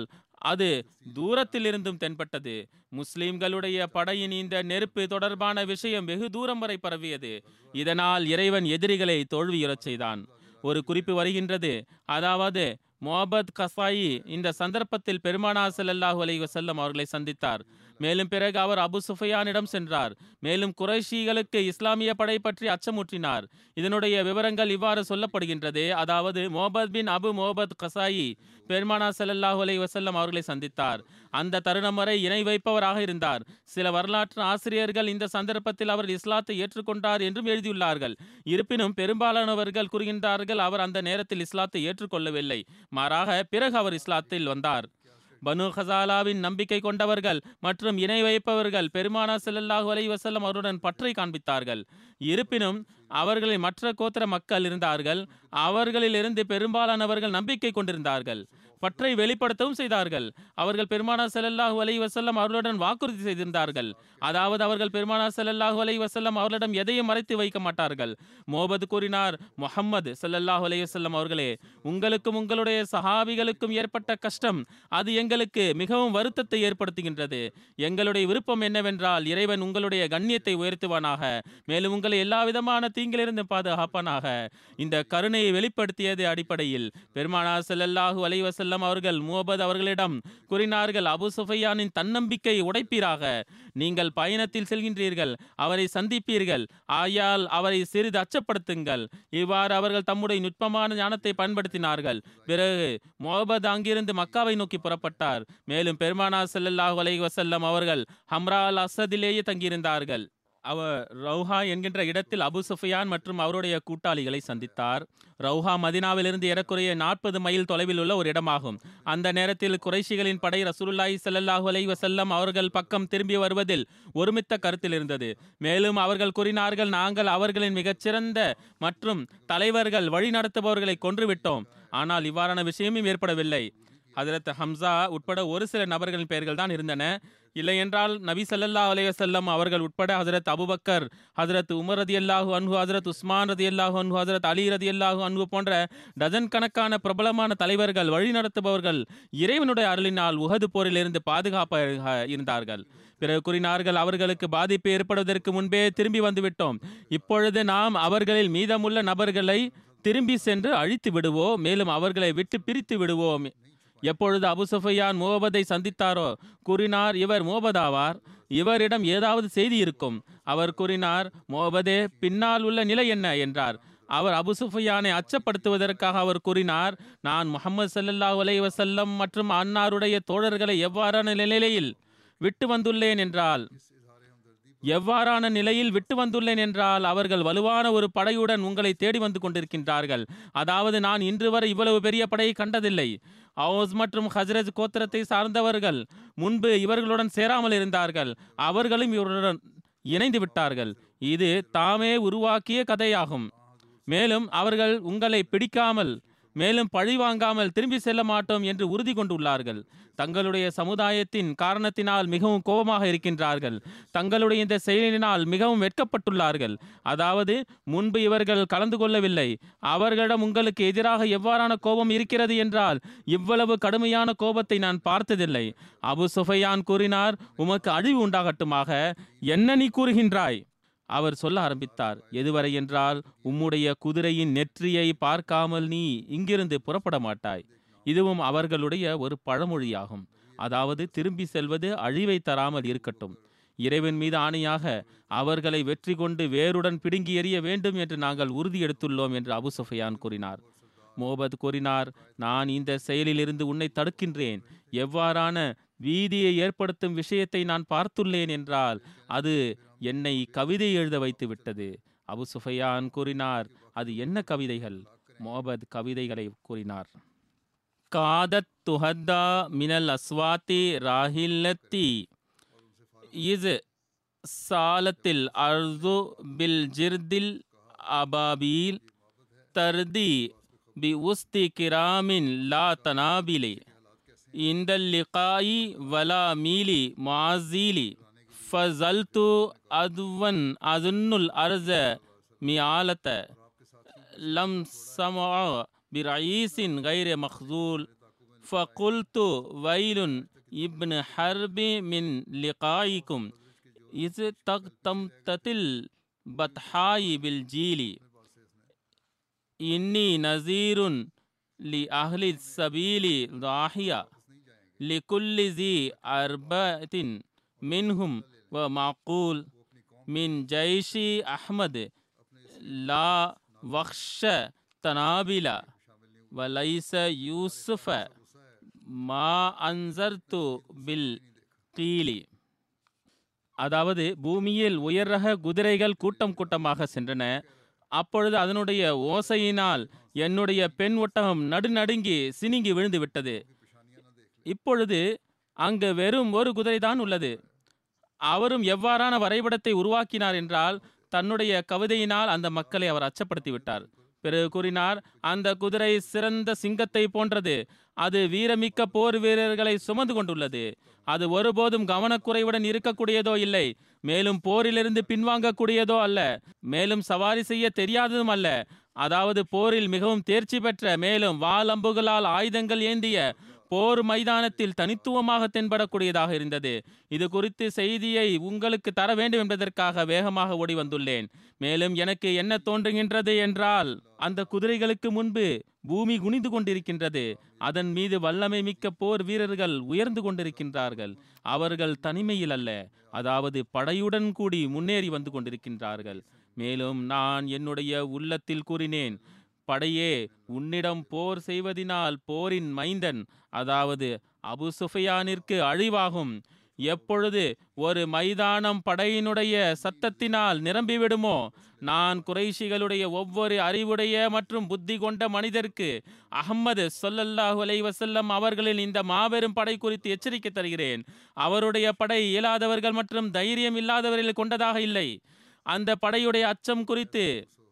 அது தூரத்திலிருந்தும் தென்பட்டது முஸ்லிம்களுடைய படையின் இந்த நெருப்பு தொடர்பான விஷயம் வெகு தூரம் வரை பரவியது இதனால் இறைவன் எதிரிகளை தோல்வியுறச் செய்தான் ஒரு குறிப்பு வருகின்றது அதாவது முகமது கசாயி இந்த சந்தர்ப்பத்தில் பெருமானா ஸல்லல்லாஹு அலைஹி வஸல்லம் அவர்களை சந்தித்தார் மேலும் பிறகு அவர் அபு சுஃபையானிடம் சென்றார் மேலும் குறைஷிகளுக்கு இஸ்லாமிய படை பற்றி அச்சமூட்டினார் இதனுடைய விவரங்கள் இவ்வாறு சொல்லப்படுகின்றது அதாவது முகமது பின் அபு முகமது கசாயி பெருமானா ஸல்லல்லாஹு அலைஹி வஸல்லம் அவர்களை சந்தித்தார் அந்த தருணம் வரை இணை வைப்பவராக இருந்தார் சில வரலாற்று ஆசிரியர்கள் இந்த சந்தர்ப்பத்தில் அவர் இஸ்லாத்தை ஏற்றுக்கொண்டார் என்றும் எழுதியுள்ளார்கள் இருப்பினும் பெரும்பாலானவர்கள் கூறுகின்றார்கள் அவர் அந்த நேரத்தில் இஸ்லாத்தை ஏற்றுக்கொள்ளவில்லை மாறாக பிறகு அவர் இஸ்லாத்தில் வந்தார் பனு ஹசாலாவின் நம்பிக்கை கொண்டவர்கள் மற்றும் இணை வைப்பவர்கள் பெருமானா ஸல்லல்லாஹு அலைஹி வஸல்லம் அவருடன் பற்றை காண்பித்தார்கள் இருப்பினும் அவர்களின் மற்ற கோத்திர மக்கள் இருந்தார்கள் அவர்களிலிருந்து பெரும்பாலானவர்கள் நம்பிக்கை கொண்டிருந்தார்கள் பற்றை வெளிப்படுத்தவும் செய்தார்கள் அவர்கள் பெருமானா ஸல்லல்லாஹு அலைஹி வஸல்லம் அவர்களுடன் வாக்குறுதி செய்திருந்தார்கள் அதாவது அவர்கள் பெருமானா ஸல்லல்லாஹு அலைஹி வஸல்லம் அவர்களிடம் எதையும் மறைத்து வைக்க மாட்டார்கள் மோபது கூறினார் முஹம்மது ஸல்லல்லாஹு அலைஹி வஸல்லம் அவர்களே உங்களுக்கும் உங்களுடைய சஹாபிகளுக்கும் ஏற்பட்ட கஷ்டம் அது எங்களுக்கு மிகவும் வருத்தத்தை ஏற்படுத்துகின்றது எங்களுடைய விருப்பம் என்னவென்றால் இறைவன் உங்களுடைய கண்ணியத்தை உயர்த்துவானாக மேலும் உங்களை எல்லா விதமான தீங்கிலிருந்து பாதுகாப்பானாக இந்த கருணையை வெளிப்படுத்தியது அடிப்படையில் பெருமானா ஸல்லல்லாஹு அலைஹி வஸல்லம் அவர்கள் முகமது அவர்களிடம் கூறினார்கள் அபு சுஃபையானின் தன்னம்பிக்கை உடைப்பீராக நீங்கள் பயணத்தில் செல்கின்றீர்கள் அவரை சந்திப்பீர்கள் ஆயால் அவரை சிறிது அச்சப்படுத்துங்கள் இவ்வாறு அவர்கள் தம்முடைய நுட்பமான ஞானத்தை பயன்படுத்தினார்கள் பிறகு முகமது அங்கிருந்து மக்காவை நோக்கி புறப்பட்டார் மேலும் பெருமானா ஸல்லல்லாஹு அலைஹி வஸல்லம் அவர்கள் ஹம்ரா அல் அசதிலேயே தங்கியிருந்தார்கள் அவர் ரவுஹா என்கின்ற இடத்தில் அபு சுஃபியான் மற்றும் அவருடைய கூட்டாளிகளை சந்தித்தார் ரவுஹா மதினாவிலிருந்து ஏறக்குறைய நாற்பது மைல் தொலைவில் உள்ள ஒரு இடமாகும் அந்த நேரத்தில் குறைஷிகளின் படை ரசூலுல்லாஹி ஸல்லல்லாஹு அலைஹி வஸல்லம் அவர்கள் பக்கம் திரும்பி வருவதில் ஒருமித்த கருத்தில் இருந்தது மேலும் அவர்கள் கூறினார்கள் நாங்கள் அவர்களின் மிகச்சிறந்த மற்றும் தலைவர்கள் வழிநடத்துபவர்களை கொன்றுவிட்டோம் ஆனால் இவ்வாறான விஷயமும் ஏற்படவில்லை ஹஜரத் ஹம்சா உட்பட ஒரு சில நபர்களின் பெயர்கள் தான் இருந்தன இல்லை என்றால் நபி ஸல்லல்லாஹு அலைஹி வஸல்லம் அவர்கள் உட்பட ஹஜரத் அபுபக்கர் ஹஜரத் உமர் ரதியல்லாஹு அன்ஹு ஹஜரத் உஸ்மான் ரதியல்லாஹு அன்ஹு ஹஜரத் அலி ரதியல்லாஹு அன்ஹு போன்ற டஜன் கணக்கான பிரபலமான தலைவர்கள் வழிநடத்துபவர்கள் இறைவனுடைய அருளினால் உஹது போரிலிருந்து பாதுகாப்பாக இருந்தார்கள் பிறகு கூறினார்கள் அவர்களுக்கு பாதிப்பு ஏற்படுவதற்கு முன்பே திரும்பி வந்துவிட்டோம் இப்பொழுது நாம் அவர்களில் மீதமுள்ள நபர்களை திரும்பி சென்று அழித்து விடுவோம் மேலும் அவர்களை விட்டு பிரித்து விடுவோம் எப்பொழுது அபு சுஃபையான் முகமதை சந்தித்தாரோ கூறினார் இவர் முகமதாவார் இவரிடம் ஏதாவது செய்தி இருக்கும் அவர் கூறினார் முகமதே பின்னால் உள்ள நிலை என்ன என்றார் அவர் அபு சுஃபையானை அச்சப்படுத்துவதற்காக அவர் கூறினார் நான் முகமது ஸல்லல்லாஹு அலைஹி வஸல்லம் மற்றும் அன்னாருடைய தோழர்களை எவ்வாறான நிலையில் விட்டு வந்துள்ளேன் என்றால் எவ்வாறான நிலையில் விட்டு வந்துள்ளேன் என்றால் அவர்கள் வலுவான ஒரு படையுடன் உங்களை தேடி வந்து கொண்டிருக்கின்றார்கள் அதாவது நான் இன்று வரை இவ்வளவு பெரிய படையை கண்டதில்லை அவுஸ் மற்றும் ஹஜ்ரத் கோத்திரத்தை சார்ந்தவர்கள் முன்பு இவர்களுடன் சேராமல் இருந்தார்கள் அவர்களும் இவருடன் இணைந்து விட்டார்கள் இது தாமே உருவாக்கிய கதையாகும் மேலும் அவர்கள் உங்களை பிடிக்காமல் மேலும் பழி வாங்காமல் திரும்பி செல்ல மாட்டோம் என்று உறுதி கொண்டுள்ளார்கள் தங்களுடைய சமுதாயத்தின் காரணத்தினால் மிகவும் கோபமாக இருக்கின்றார்கள் தங்களுடைய இந்த செயலினால் மிகவும் வெட்கப்பட்டுள்ளார்கள் அதாவது முன்பு இவர்கள் கலந்து கொள்ளவில்லை அவர்களிடம் உங்களுக்கு எதிராக எவ்வாறான கோபம் இருக்கிறது என்றால் இவ்வளவு கடுமையான கோபத்தை நான் பார்த்ததில்லை அபு சுஃபையான் கூறினார் உமக்கு அழிவு உண்டாகட்டுமாக என்ன நீ கூறுகின்றாய் அவர் சொல்ல ஆரம்பித்தார் எதுவரை என்றால் உம்முடைய குதிரையின் நெற்றியை பார்க்காமல் நீ இங்கிருந்து புறப்பட மாட்டாய் இதுவும் அவர்களுடைய ஒரு பழமொழியாகும் அதாவது திரும்பி செல்வது அழிவை தராமல் இருக்கட்டும் இறைவன் மீது ஆணையாக அவர்களை வெற்றி கொண்டு வேருடன் பிடுங்கி எறிய வேண்டும் என்று நாங்கள் உறுதி எடுத்துள்ளோம் என்று அபு சுஃபையான் கூறினார் மோபத் கூறினார் நான் இந்த செயலிலிருந்து உன்னை தடுக்கின்றேன் எவ்வாறான வீதியை ஏற்படுத்தும் விஷயத்தை நான் பார்த்துள்ளேன் என்றால் அது என்னை கவிதை எழுத வைத்து விட்டது அபு சுஃபையான் கூறினார் அது என்ன கவிதைகள் மோபத் கவிதைகளை கூறினார் காதத் துஹத்தா மினல் அஸ்வாத்தி ராஹில்லத்தி இஸ் சாலத்தில் அர்து பில் ஜிர்தில் அபாபீல் தர்தி பி உஸ்தி கிராமின் லா தனாபிலே இந்தல் லிகாயி வலா மீலி மாசீலி ஃபசல்து அதுவன் அதுன்னுல் அர்ஜ மியாலத்த லம் சமா பிரயீசின் கைர மஹ்சூல் ஃபகுல்து வைலுன் இப்னு ஹர்பி மின் லிகாயிக்கும் இஸ் தக் தம் தத்தில் பத்ஹாயி பில் ஜீலி இன்னி நசீருன் லி அஹ்லி சபீலி தாஹியா لكل ذي أربعة منهم ومعقول من جيش أحمد لا وخش تنابل وليس يوسف ما أنذرت بالقيل அதாவது பூமியில் உயர் ரக குதிரைகள் கூட்டம் கூட்டமாக சென்றன அப்பொழுது அதனுடைய ஓசையினால் என்னுடைய பெண் ஒட்டகம் நடுநடுங்கி சினுங்கி விழுந்து விட்டது இப்பொழுது அங்கு வெறும் ஒரு குதிரைதான் உள்ளது அவரும் எவ்வாறான வரைபடத்தை உருவாக்கினார் என்றால் தன்னுடைய கவிதையினால் அந்த மக்களை அவர் அச்சப்படுத்தி விட்டார் பிறகு கூறினார் அந்த குதிரை சிறந்த சிங்கத்தை போன்றது அது வீரமிக்க போர் வீரர்களை சுமந்து கொண்டுள்ளது அது ஒருபோதும் கவனக்குறைவுடன் இருக்கக்கூடியதோ இல்லை மேலும் போரிலிருந்து பின்வாங்கக்கூடியதோ அல்ல மேலும் சவாரி செய்ய தெரியாததும் அல்ல அதாவது போரில் மிகவும் தேர்ச்சி பெற்ற மேலும் வாள் அம்புகளால் ஆயுதங்கள் ஏந்திய போர் மைதானத்தில் தனித்துவமாக தென்படக்கூடியதாக இருந்தது இது குறித்து செய்தியை உங்களுக்கு தர வேண்டும் என்பதற்காக வேகமாக ஓடி வந்துள்ளேன் மேலும் எனக்கு என்ன தோன்றுகின்றது என்றால் அந்த குதிரைகளுக்கு முன்பு பூமி குனிந்து கொண்டிருக்கின்றது அதன் மீது வல்லமை மிக்க போர் வீரர்கள் உயர்ந்து கொண்டிருக்கின்றார்கள் அவர்கள் தனிமையில் அல்ல அதாவது படையுடன் கூடி முன்னேறி வந்து கொண்டிருக்கின்றார்கள் மேலும் நான் என்னுடைய உள்ளத்தில் கூறினேன் படையே உன்னிடம் போர் செய்வதினால் போரின் மைந்தன் அதாவது அபு சுஃபியானிற்கு அழிவாகும் எப்பொழுது ஒரு மைதானம் படையினுடைய சத்தத்தினால் நிரம்பிவிடுமோ நான் குறைஷிகளுடைய ஒவ்வொரு அறிவுடைய மற்றும் புத்தி கொண்ட மனிதருக்கு அகம்மது சொல்லல்லாஹு அலைஹி வஸல்லம் அவர்களின் இந்த மாபெரும் படை குறித்து எச்சரிக்கை தருகிறேன் அவருடைய படை இயலாதவர்கள் மற்றும் தைரியம் இல்லாதவர்கள் கொண்டதாக இல்லை அந்த படையுடைய அச்சம் குறித்து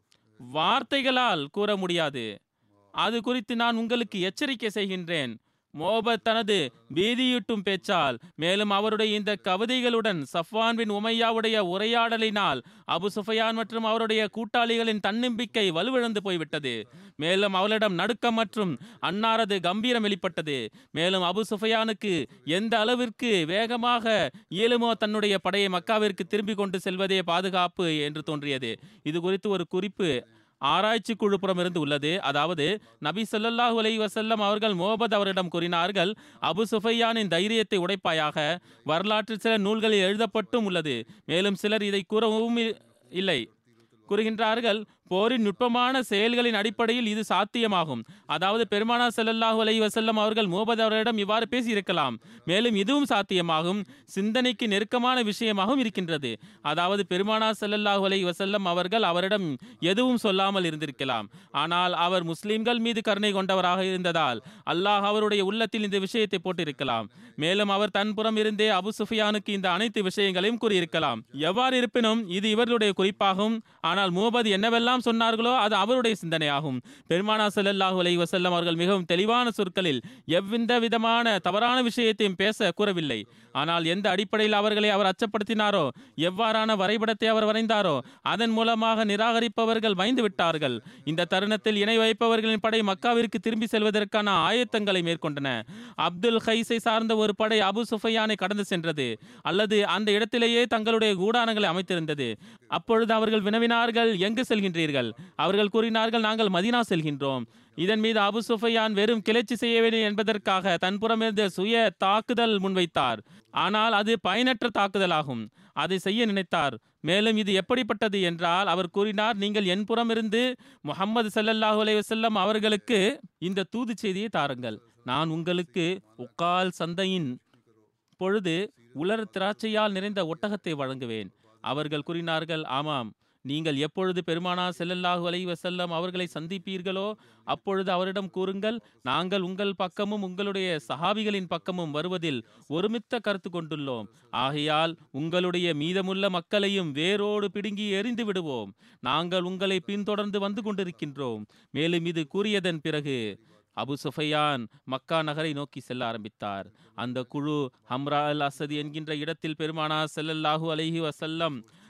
வார்த்தைகளால் கூற முடியாது அது குறித்து நான் உங்களுக்கு எச்சரிக்கை செய்கின்றேன் மோபத் தனது பீதியூட்டும் பேச்சால் மேலும் அவருடைய இந்த கவிதைகளுடன் சஃப்வான் பின் உமையாவுடைய உரையாடலினால் அபு சுஃபயான் மற்றும் அவருடைய கூட்டாளிகளின் தன்னம்பிக்கை வலுவிழந்து போய்விட்டது மேலும் அவளிடம் நடுக்கம் மற்றும் அன்னாரது கம்பீரம் வெளிப்பட்டது மேலும் அபு சுஃபயானுக்கு எந்த அளவிற்கு வேகமாக இயலுமோ தன்னுடைய படையை மக்காவிற்கு திரும்பி கொண்டு செல்வதே பாதுகாப்பு என்று தோன்றியது இது குறித்து ஒரு குறிப்பு ஆராய்ச்சி குழுப்புறம் இருந்து உள்ளது அதாவது நபி ஸல்லல்லாஹு அலைஹி வஸல்லம் அவர்கள் மோபத் அவரிடம் கூறினார்கள் அபு சுஃபையானின் தைரியத்தை உடைப்பாயாக வரலாற்றில் சில நூல்களில் எழுதப்பட்டும் உள்ளது மேலும் சிலர் இதை கூறவும் இ- இல்லை கூறுகின்றார்கள் போரின் நுட்பமான செயல்களின் அடிப்படையில் இது சாத்தியமாகும் அதாவது பெருமானா ஸல்லல்லாஹு அலைஹி வஸல்லம் அவர்கள் மோபத் அவரிடம் இவ்வாறு பேசியிருக்கலாம் மேலும் இதுவும் சாத்தியமாகும் சிந்தனைக்கு நெருக்கமான விஷயமாகவும் இருக்கின்றது அதாவது பெருமானா ஸல்லல்லாஹு அலைஹி வஸல்லம் அவர்கள் அவரிடம் எதுவும் சொல்லாமல் இருந்திருக்கலாம் ஆனால் அவர் முஸ்லிம்கள் மீது கருணை கொண்டவராக இருந்ததால் அல்லாஹ் அவருடைய உள்ளத்தில் இந்த விஷயத்தை போட்டிருக்கலாம் மேலும் அவர் தன் புறம் இருந்தே அபு சுஃபியானுக்கு இந்த அனைத்து விஷயங்களையும் கூறியிருக்கலாம் எவ்வாறு இருப்பினும் இது இவர்களுடைய குறிப்பாகும் ஆனால் முகமது என்னவெல்லாம் சொன்னார்களோ அது அவருடைய சிந்தனையாகும் பெருமானா ஸல்லல்லாஹு அலைஹி வஸல்லம் அவர்கள் மிகவும் தெளிவான சொற்களில் எவ்வித விதமான தவறான விஷயத்தையும் பேச கூறவில்லை ஆனால் எந்த அடிப்படையில் அவர்களை அவர் அச்சப்படுத்தினாரோ எவ்வாறான வரைபடத்தை அவர் வரைந்தாரோ அதன் மூலமாக நிராகரிப்பவர்கள் பயந்து விட்டார்கள் இந்த தருணத்தில் இணை வைப்பவர்களின் படை மக்காவிற்கு திரும்பி செல்வதற்கான ஆயத்தங்களை மேற்கொண்டன அப்துல் ஹைஸை சார்ந்த ஒரு படை அபு சுஃபையானை கடந்து சென்றது அல்லது அந்த இடத்திலேயே தங்களுடைய கூடாரங்களை அமைத்திருந்தது அப்பொழுது அவர்கள் வினவினார்கள் எங்கு செல்கின்றீர்கள் அவர்கள் கூறினார்கள் நாங்கள் மதீனா செல்கின்றோம் இதன் மீது அபு சுஃபையான் வெறும் கிளர்ச்சி செய்ய வேண்டும் என்பதற்காக தன்புறமிருந்து சுய தாக்குதல் முன்வைத்தார் ஆனால் அது பயனற்ற தாக்குதலாகும் அதை செய்ய நினைத்தார் மேலும் இது எப்படிப்பட்டது என்றால் அவர் கூறினார் நீங்கள் என் புறமிருந்து முகமது ஸல்லல்லாஹு அலைஹி வஸல்லம் அவர்களுக்கு இந்த தூது செய்தியை தாருங்கள் நான் உங்களுக்கு உக்கால் சந்தையின் பொழுது உலர் திராட்சையால் நிறைந்த ஒட்டகத்தை வழங்குவேன் அவர்கள் கூறினார்கள் ஆமாம் நீங்கள் எப்பொழுது பெருமானா ஸல்லல்லாஹு அலைஹி வஸல்லம் அவர்களை சந்திப்பீர்களோ அப்பொழுது அவரிடம் கூறுங்கள் நாங்கள் உங்கள் பக்கமும் உங்களுடைய சஹாபிகளின் பக்கமும் வருவதில் ஒருமித்த கருத்து கொண்டுள்ளோம் ஆகையால் உங்களுடைய மீதமுள்ள மக்களையும் வேரோடு பிடுங்கி எறிந்து விடுவோம் நாங்கள் உங்களை பின்தொடர்ந்து வந்து கொண்டிருக்கின்றோம் மேலும் இது கூறியதன் பிறகு அபு சுஃபையான் மக்கா நகரை நோக்கி செல்ல ஆரம்பித்தார் அந்த குழு ஹம்ரா அல் அசதி என்கின்ற இடத்தில் பெருமானா ஸல்லல்லாஹு அலைஹி வஸல்லம்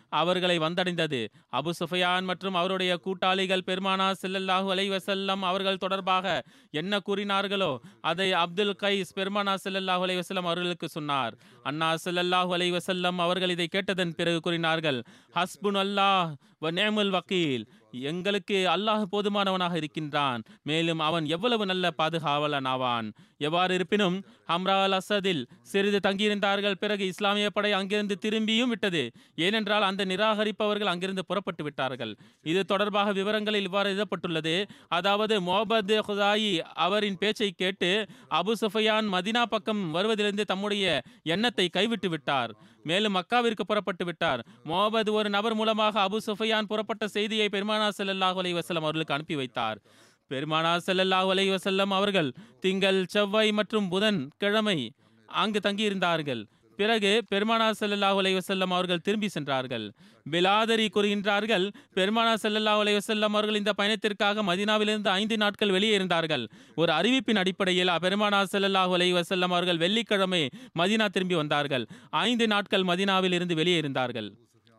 அவர்களை வந்தடைந்தது அபு சுஃபயான் மற்றும் அவருடைய கூட்டாளிகள் பெருமானா ஸல்லல்லாஹு அலைஹி வஸல்லம் அவர்கள் தொடர்பாக என்ன கூறினார்களோ அதை அப்துல் கைஸ் பெருமானா ஸல்லல்லாஹு அலைஹி வஸல்லம் அவர்களுக்கு சொன்னார் அண்ணா ஸல்லல்லாஹு அலைஹி வஸல்லம் அவர்கள் இதை கேட்டதன் பிறகு கூறினார்கள் ஹஸ்புன் அல்லாஹ் வ நிஅமுல் வக்கீல் எங்களுக்கு அல்லாஹ் போதுமானவனாக இருக்கின்றான் மேலும் அவன் எவ்வளவு நல்ல பாதுகாவலன் ஆவான் எவ்வாறு இருப்பினும் ஹம்ரா அல் அசதில் சிறிது தங்கியிருந்தார்கள் பிறகு இஸ்லாமிய படை அங்கிருந்து திரும்பியும் விட்டது ஏனென்றால் அந்த நிராகரிப்பவர்கள் அங்கிருந்து புறப்பட்டு விட்டார்கள் இது தொடர்பாக விவரங்களில் இவ்வாறு எழுதப்பட்டுள்ளது அதாவது மொஹபத் ஹுதாயி அவரின் பேச்சை கேட்டு அபு சுஃபயான் மதினா பக்கம் வருவதிலிருந்து தம்முடைய எண்ணத்தை கைவிட்டு விட்டார் மேலும் மக்காவிற்கு புறப்பட்டு விட்டார் மொஹபத் ஒரு நபர் மூலமாக அபு சுஃபயான் புறப்பட்ட செய்தியை பெருமானா ஸல்லல்லாஹு அலைஹி வஸல்லம் அவர்களுக்கு அனுப்பி வைத்தார் பெருமானா ஸல்லல்லாஹு அலைஹி வஸல்லம் அவர்கள் திங்கள் செவ்வாய் மற்றும் புதன் கிழமை அங்கு தங்கியிருந்தார்கள் பிறகு பெருமானா ஸல்லல்லாஹு அலைஹி வஸல்லம் அவர்கள் திரும்பி சென்றார்கள் பிலாதரி கூறுகின்றார்கள் பெருமானா ஸல்லல்லாஹு அலைஹி வஸல்லம் அவர்கள் இந்த பயணத்திற்காக மதீனாவிலிருந்து ஐந்து நாட்கள் வெளியே இருந்தார்கள் ஒரு அறிவிப்பின் அடிப்படையில் பெருமானா ஸல்லல்லாஹு அலைஹி வஸல்லம் அவர்கள் வெள்ளிக்கிழமை மதீனா திரும்பி வந்தார்கள் ஐந்து நாட்கள் மதீனாவில் இருந்து வெளியே இருந்தார்கள்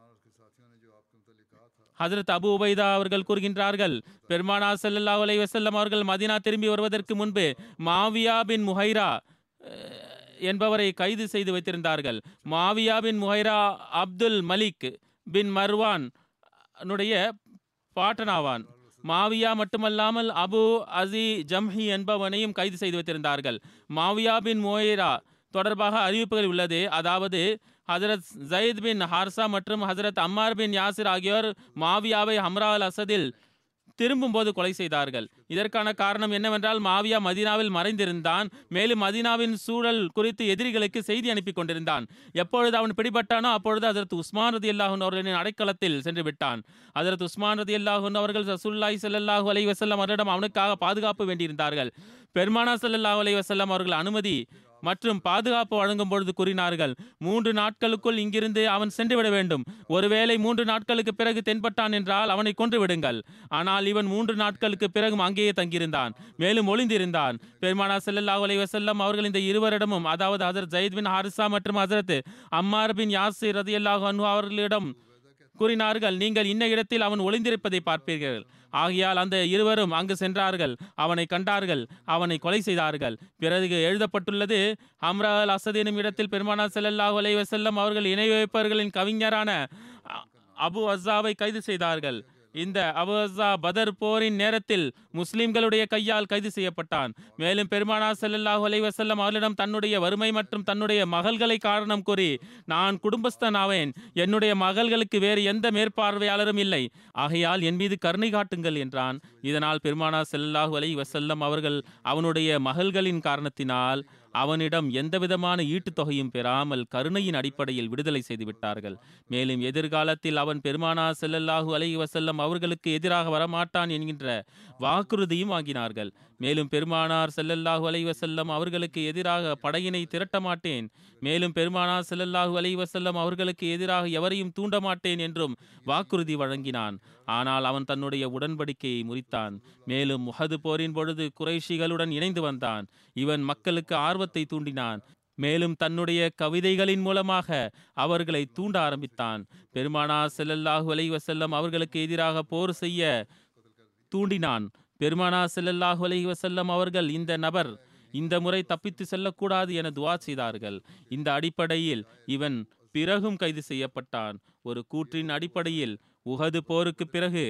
ஹஜரத் அபு உபைதா அவர்கள் கூறுகின்றார்கள் பெருமானா ஸல்லல்லாஹு அலைஹி வஸல்லம் அவர்கள் மதீனா திரும்பி வருவதற்கு முன்பு மாவியா பின் முஹைரா அஹ், என்பவரை கைது செய்து வைத்திருந்தார்கள் மாவியா பின் முஹைரா அப்துல் மலிக் பின் மர்வான் னுடைய பாட்டனாவான் மாவியா மட்டுமல்லாமல் அபு அசி ஜம்ஹி என்பவனையும் கைது செய்து வைத்திருந்தார்கள் மாவியா பின் முஹைரா தொடர்பாக அறிவிப்புகள் உள்ளது அதாவது ஹஜரத் ஜயித் பின் ஹார்சா மற்றும் ஹஜரத் அம்மார் பின் யாசிர் ஆகியோர் மாவியாவை ஹம்ரா அல் அசதில் திரும்பும்போது கொலை செய்தார்கள் இதற்கான காரணம் என்னவென்றால் மாவியா மதீனாவில் மறைந்திருந்தான் மேலும் மதீனாவின் சூழல் குறித்து எதிரிகளுக்கு செய்தி அனுப்பி கொண்டிருந்தான் எப்பொழுது அவன் பிடிபட்டானோ அப்பொழுது அதற்கு உஸ்மான் ரதி அல்லாஹூன் அவர்களின் அடைக்கலத்தில் சென்று விட்டான் அதற்கு உஸ்மான் ரதி அல்லாஹூன் அவர்கள் ரசூல்லாய் ஸல்லல்லாஹு அலைஹி வஸல்லம் அவரிடம் அவனுக்காக பாதுகாப்பு வேண்டியிருந்தார்கள் பெருமானா ஸல்லல்லாஹு அலைஹி வஸல்லம் அவர்கள் அனுமதி மற்றும் பாதுகாப்பு வழங்கும் பொழுது கூறினார்கள் மூன்று நாட்களுக்குள் இங்கிருந்து அவன் சென்று விட வேண்டும் ஒருவேளை மூன்று நாட்களுக்கு பிறகு தென்பட்டான் என்றால் அவனை கொன்று விடுங்கள் ஆனால் இவன் மூன்று நாட்களுக்கு பிறகும் அங்கேயே தங்கியிருந்தான் மேலும் ஒளிந்திருந்தான் பெருமானா ஸல்லல்லாஹு அலைஹி வஸல்லம் அவர்கள் இந்த இருவரிடமும் அதாவது ஹஜரத் ஜயித் பின் ஹாரிசா மற்றும் ஹஜரத் அம்மார் பின் யாசிர் ரதியல்லாஹு அன்ஹு அவர்களிடம் கூறினார்கள் நீங்கள் இன்ன இடத்தில் அவன் ஒளிந்திருப்பதை பார்ப்பீர்கள் ஆகையால் அந்த இருவரும் அங்கு சென்றார்கள் அவனை கண்டார்கள் அவனை கொலை செய்தார்கள் பிறகு எழுதப்பட்டுள்ளது ஹம்ரா அல் அசத் எனும் இடத்தில் பெருமானா ஸல்லல்லாஹு அலைஹி வஸல்லம் அவர்கள் இணை வைப்பவர்களின் கவிஞரான அ- அபு அஸ்ஸாவை கைது செய்தார்கள் இந்த அபு அஸ்ஸா பதர் போரின் நேரத்தில் முஸ்லிம்களுடைய கையால் கைது செய்யப்பட்டான் மேலும் பெருமானா ஸல்லல்லாஹு அலைஹி வஸல்லம் அவர்களிடம் தன்னுடைய வறுமை மற்றும் தன்னுடைய மகள்களை காரணம் கூறி நான் குடும்பஸ்தன் ஆவேன் என்னுடைய மகள்களுக்கு வேறு எந்த மேற்பார்வையாளரும் இல்லை ஆகையால் என் மீது கருணை காட்டுங்கள் என்றான் இதனால் பெருமானா ஸல்லல்லாஹு அலைஹி வஸல்லம் அவர்கள் அவனுடைய மகள்களின் காரணத்தினால் அவனிடம் எந்தவிதமான ஈட்டுத் தொகையும் பெறாமல் கருணையின் அடிப்படையில் விடுதலை செய்து விட்டார்கள் மேலும் எதிர்காலத்தில் அவன் பெருமானா ஸல்லல்லாஹு அலைஹி வஸல்லம் அவர்களுக்கு எதிராக வரமாட்டான் என்கின்ற வாக்குறுதியும் வாங்கினார்கள் மேலும் பெருமானார் ஸல்லல்லாஹு அலைஹி வஸல்லம் அவர்களுக்கு எதிராக படையினை திரட்ட மாட்டேன் மேலும் பெருமானார் ஸல்லல்லாஹு அலைஹி வஸல்லம் அவர்களுக்கு எதிராக எவரையும் தூண்ட மாட்டேன் என்றும் வாக்குறுதி வழங்கினான் ஆனால் அவன் தன்னுடைய உடன்படிக்கையை முறித்தான் மேலும் முஹது போரின் பொழுது குறைஷிகளுடன் இணைந்து வந்தான் இவன் மக்களுக்கு ஆர்வத்தை தூண்டினான் மேலும் தன்னுடைய கவிதைகளின் மூலமாக அவர்களை தூண்ட ஆரம்பித்தான் பெருமானா ஸல்லல்லாஹு அலைஹி வஸல்லம் அவர்களுக்கு எதிராக போர் செய்ய தூண்டினான் பெருமானா ஸல்லல்லாஹு அலைஹி வஸல்லம் அவர்கள் இந்த நபர் இந்த முறை தப்பித்து செல்லக்கூடாது என துவா செய்தார்கள் இந்த அடிப்படையில் இவன் பிறகும் கைது செய்யப்பட்டான் ஒரு கூற்றின் அடிப்படையில் உஹது போருக்கு பிறகு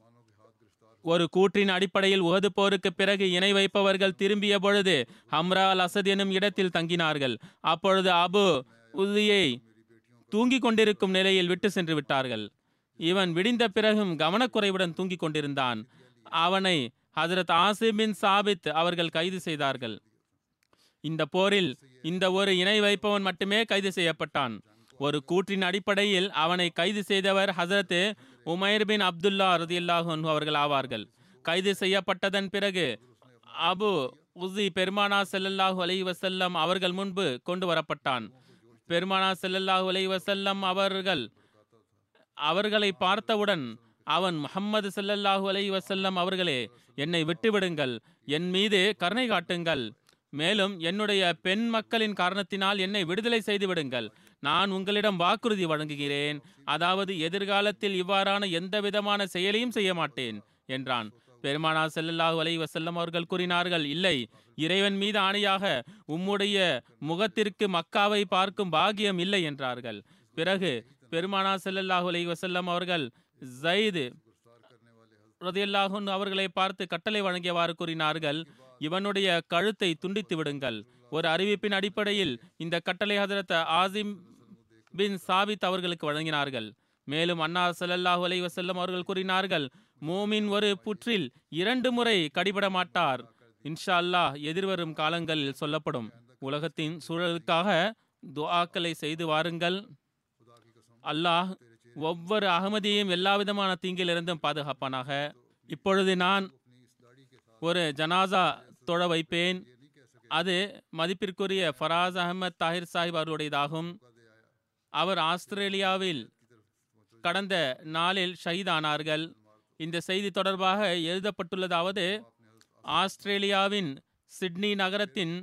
ஒரு கூற்றின் அடிப்படையில் உஹது போருக்கு பிறகு இணை வைப்பவர்கள் திரும்பிய பொழுது ஹம்ரா அல் அசத் எனும் இடத்தில் தங்கினார்கள் அப்பொழுது அபு உதியை தூங்கிக் கொண்டிருக்கும் நிலையில் விட்டு சென்று விட்டார்கள் இவன் விடிந்த பிறகும் கவனக்குறைவுடன் தூங்கிக் கொண்டிருந்தான் அவனை ஹஜரத் ஆசிம் பின் சாபித் அவர்கள் கைது செய்தார்கள் இந்த போரில் இந்த ஒரு இணை வைப்பவன் மட்டுமே கைது செய்யப்பட்டான் ஒரு கூற்றின் அடிப்படையில் அவனை கைது செய்தவர் ஹசரத் உமைர் பின் அப்துல்லா ரதியல்லாஹு அன்ஹு அவர்கள் ஆவார்கள் கைது செய்யப்பட்டதன் பிறகு அபு உசி பெருமானா ஸல்லல்லாஹு அலைஹி வஸல்லம் அவர்கள் முன்பு கொண்டு வரப்பட்டான் பெருமானா ஸல்லல்லாஹு அலைஹி வஸல்லம் அவர்கள் அவர்களை பார்த்தவுடன் அவன் முஹம்மது ஸல்லல்லாஹு அலைஹி வஸல்லம் அவர்களே என்னை விட்டுவிடுங்கள் என் மீது கருணை காட்டுங்கள் மேலும் என்னுடைய பெண் மக்களின் காரணத்தினால் என்னை விடுதலை செய்து விடுங்கள் நான் உங்களிடம் வாக்குறுதி வழங்குகிறேன் அதாவது எதிர்காலத்தில் இவ்வாறான எந்த விதமான செயலையும் செய்ய மாட்டேன் என்றான் பெருமானா ஸல்லல்லாஹு அலைஹி வஸல்லம் அவர்கள் கூறினார்கள் இல்லை இறைவன் மீது ஆணையாக உம்முடைய முகத்திற்கு மக்காவை பார்க்கும் பாக்கியம் இல்லை என்றார்கள் பிறகு பெருமானா ஸல்லல்லாஹு அலைஹி வஸல்லம் அவர்கள் ஜயிது ரதியல்லாஹு அவர்களை பார்த்து கட்டளை வழங்கியவாறு கூறினார்கள் இவனுடைய கழுத்தை துண்டித்து விடுங்கள் ஒரு அறிவிப்பின் அடிப்படையில் இந்த கட்டளை ஹதரத் ஆசிம் பின் சாபித் அவர்களுக்கு வழங்கினார்கள் மேலும் அண்ணா ஸல்லல்லாஹு அலைஹி வஸல்லம் அவர்கள் கூறினார்கள் மூமின் ஒரு புற்றில் இரண்டு முறை கடிபட மாட்டார் இன்ஷா அல்லாஹ் எதிர்வரும் காலங்களில் சொல்லப்படும் உலகத்தின் சூழலுக்காக துஆக்களை செய்து வாருங்கள் அல்லாஹ் ஒவ்வொரு அகமதியையும் எல்லா விதமான தீங்கிலிருந்தும் பாதுகாப்பானாக இப்பொழுது நான் ஒரு ஜனாசா தொழ வைப்பேன் அது மதிப்பிற்குரிய ஃபராஸ் அகமது தாஹிர் சாஹிப் அவர்களுடையதாகும் அவர் ஆஸ்திரேலியாவில் கடந்த நாளில் ஷஹீதானார்கள் இந்த செய்தி தொடர்பாக எழுதப்பட்டுள்ளதாவது ஆஸ்திரேலியாவின் சிட்னி நகரத்தின்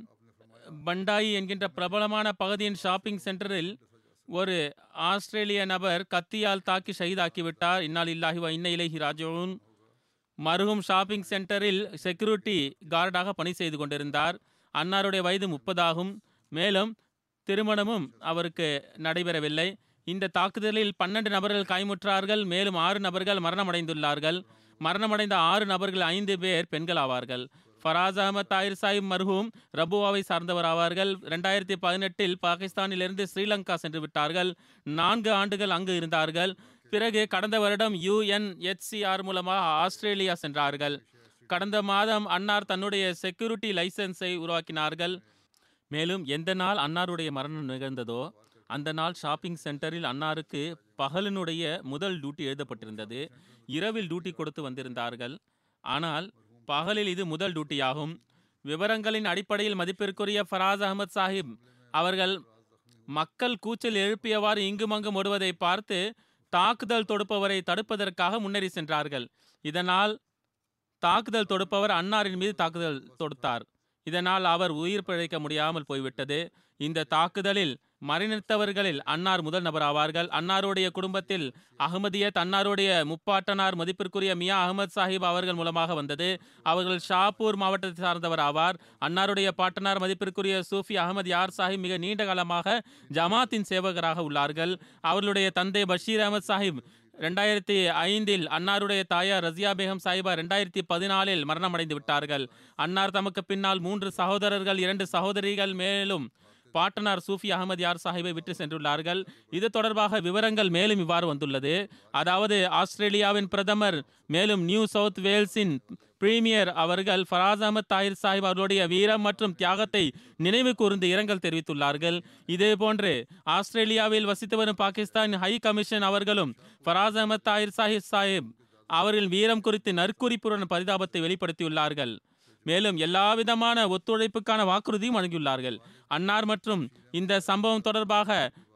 பண்டாயி என்கின்ற பிரபலமான பகுதியின் ஷாப்பிங் சென்டரில் ஒரு ஆஸ்திரேலிய நபர் கத்தியால் தாக்கி ஷஹீதாக்கிவிட்டார் இன்னால் இல்லாஹி வ இன்ன இலைஹி ராஜூன் மருகும் ஷாப்பிங் சென்டரில் செக்யூரிட்டி கார்டாக பணி செய்து கொண்டிருந்தார் அன்னாருடைய வயது முப்பதாகும் மேலும் திருமணமும் அவருக்கு நடைபெறவில்லை இந்த தாக்குதலில் பன்னெண்டு நபர்கள் காயமுற்றார்கள் மேலும் ஆறு நபர்கள் மரணமடைந்துள்ளார்கள் மரணமடைந்த ஆறு நபர்கள் ஐந்து பேர் பெண்கள் ஆவார்கள் ஃபராஸ் அகமது தாயிர் சாஹிப் மர்ஹூம் ரபுவாவை சார்ந்தவர் ஆவார்கள் ரெண்டாயிரத்தி பதினெட்டில் பாகிஸ்தானிலிருந்து ஸ்ரீலங்கா சென்று விட்டார்கள் நான்கு ஆண்டுகள் அங்கு இருந்தார்கள் பிறகு கடந்த வருடம் யுஎன்ஹெச்சிஆர் மூலமாக ஆஸ்திரேலியா சென்றார்கள் கடந்த மாதம் அன்னார் தன்னுடைய செக்யூரிட்டி லைசன்ஸை உருவாக்கினார்கள் மேலும் எந்த நாள் அன்னாருடைய மரணம் நிகழ்ந்ததோ அந்த நாள் ஷாப்பிங் சென்டரில் அன்னாருக்கு பகலினுடைய முதல் டியூட்டி எழுதப்பட்டிருந்தது இரவில் டியூட்டி கொடுத்து வந்திருந்தார்கள் ஆனால் பகலில் இது முதல் டியூட்டியாகும் விவரங்களின் அடிப்படையில் மதிப்பிற்குரிய ஃபராஸ் அகமது சாஹிப் அவர்கள் மக்கள் கூச்சல் எழுப்பியவாறு இங்குமங்கும் ஓடுவதை பார்த்து தாக்குதல் தொடுப்பவரை தடுப்பதற்காக முன்னேறி சென்றார்கள் இதனால் தாக்குதல் தொடுப்பவர் அன்னாரின் மீது தாக்குதல் தொடுத்தார் இதனால் அவர் உயிர் பிழைக்க முடியாமல் போய்விட்டது இந்த தாக்குதலில் மரணித்தவர்களில் அன்னார் முதல் நபர் ஆவார்கள் அன்னாருடைய குடும்பத்தில் அகமதியத் அன்னாருடைய முப்பாட்டனார் மதிப்பிற்குரிய மியா அகமது சாஹிப் அவர்கள் மூலமாக வந்தது அவர்கள் ஷாப்பூர் மாவட்டத்தை சார்ந்தவர் ஆவார் அன்னாருடைய பாட்டனார் மதிப்பிற்குரிய சூஃபி அகமது யார் சாஹிப் மிக நீண்ட காலமாக ஜமாத்தின் சேவகராக உள்ளார்கள் அவர்களுடைய தந்தை பஷீர் அகமது சாஹிப் ரெண்டாயிரத்தி ஐந்தில் அன்னாருடைய தாயார் ரசியா பேகம் சாஹிபா ரெண்டாயிரத்தி பதினாலில் மரணமடைந்து விட்டார்கள் அன்னார் தமக்கு பின்னால் மூன்று சகோதரர்கள் இரண்டு சகோதரிகள் மேலும் பாட்டனார் சூஃபி அகமது யார் சாஹிபை விட்டு சென்றுள்ளார்கள் இது தொடர்பாக விவரங்கள் மேலும் இவ்வாறு வந்துள்ளது அதாவது ஆஸ்திரேலியாவின் பிரதமர் மேலும் நியூ சவுத் வேல்ஸின் பிரீமியர் அவர்கள் ஃபராஸ் அகமது தாயிர் சாஹிப் அவர்களுடைய வீரம் மற்றும் தியாகத்தை நினைவு கூர்ந்து இரங்கல் தெரிவித்துள்ளார்கள் இதே போன்று ஆஸ்திரேலியாவில் வசித்து வரும் பாகிஸ்தான் ஹை கமிஷன் அவர்களும் ஃபராஸ் அகமது தாயிர் சாஹிப் சாஹிப் அவர்களின் வீரம் குறித்து நற்குறிப்புடன் பரிதாபத்தை வெளிப்படுத்தியுள்ளார்கள் மேலும் எல்லா விதமான ஒத்துழைப்புக்கான வாக்குறுதியும் வழங்கியுள்ளார்கள் அன்னார் மற்றும் இந்த சம்பவம் தொடர்பாக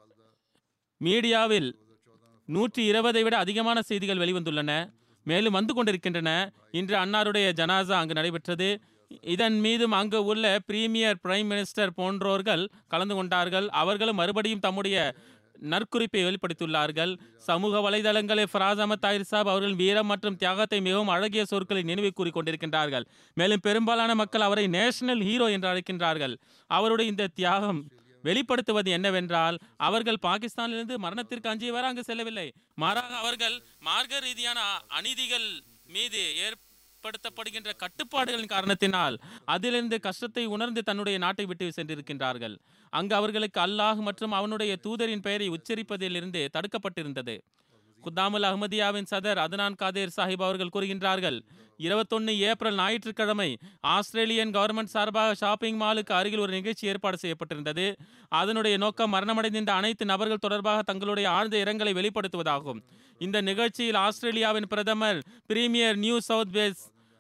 மீடியாவில் நூற்றி இருபதை விட அதிகமான செய்திகள் வெளிவந்துள்ளன மேலும் வந்து கொண்டிருக்கின்றன இன்று அன்னாருடைய ஜனாசா அங்கு நடைபெற்றது இதன் மீதும் அங்கு உள்ள பிரீமியர் பிரைம் மினிஸ்டர் போன்றோர்கள் கலந்து கொண்டார்கள் அவர்களும் மறுபடியும் தம்முடைய நற்குறிப்பை வெளிப்படுத்தியுள்ளார்கள் சமூக வலைதளங்களில் ஃபராஸ் அஹமத் தாயிர் சாப் அவர்கள் வீரம் மற்றும் தியாகத்தை மிகவும் அழகிய சொற்களை நினைவு கூறிக் கொண்டிருக்கின்றார்கள் மேலும் பெரும்பாலான மக்கள் அவரை நேஷனல் ஹீரோ என்று அழைக்கின்றார்கள் அவருடைய இந்த தியாகம் வெளிப்படுத்துவது என்னவென்றால் அவர்கள் பாகிஸ்தானிலிருந்து மரணத்திற்கு அஞ்சியவாறு அங்கு செல்லவில்லை மாறாக அவர்கள் மார்க்க ரீதியான அநீதிகள் மீது ஏற்படுத்தப்படுகின்ற கட்டுப்பாடுகளின் காரணத்தினால் அதிலிருந்து கஷ்டத்தை உணர்ந்து தன்னுடைய நாட்டை விட்டு சென்றிருக்கின்றார்கள் அங்கு அவர்களுக்கு அல்லாஹ் மற்றும் அவனுடைய தூதரின் பெயரை உச்சரிப்பதிலிருந்து தடுக்கப்பட்டிருந்தது குத்தாமுல் அஹ்மதியாவின் சதர் அதனான் காதேர் சாஹிப் அவர்கள் கூறுகின்றார்கள் இருபத்தொன்னு ஏப்ரல் ஞாயிற்றுக்கிழமை ஆஸ்திரேலியன் கவர்மெண்ட் சார்பாக ஷாப்பிங் மாலுக்கு அருகில் ஒரு நிகழ்ச்சி ஏற்பாடு செய்யப்பட்டிருந்தது அதனுடைய நோக்கம் மரணமடைந்த இந்த அனைத்து நபர்கள் தொடர்பாக தங்களுடைய ஆழ்ந்த இரங்கலை வெளிப்படுத்துவதாகும் இந்த நிகழ்ச்சியில் ஆஸ்திரேலியாவின் பிரதமர் premier New South Wales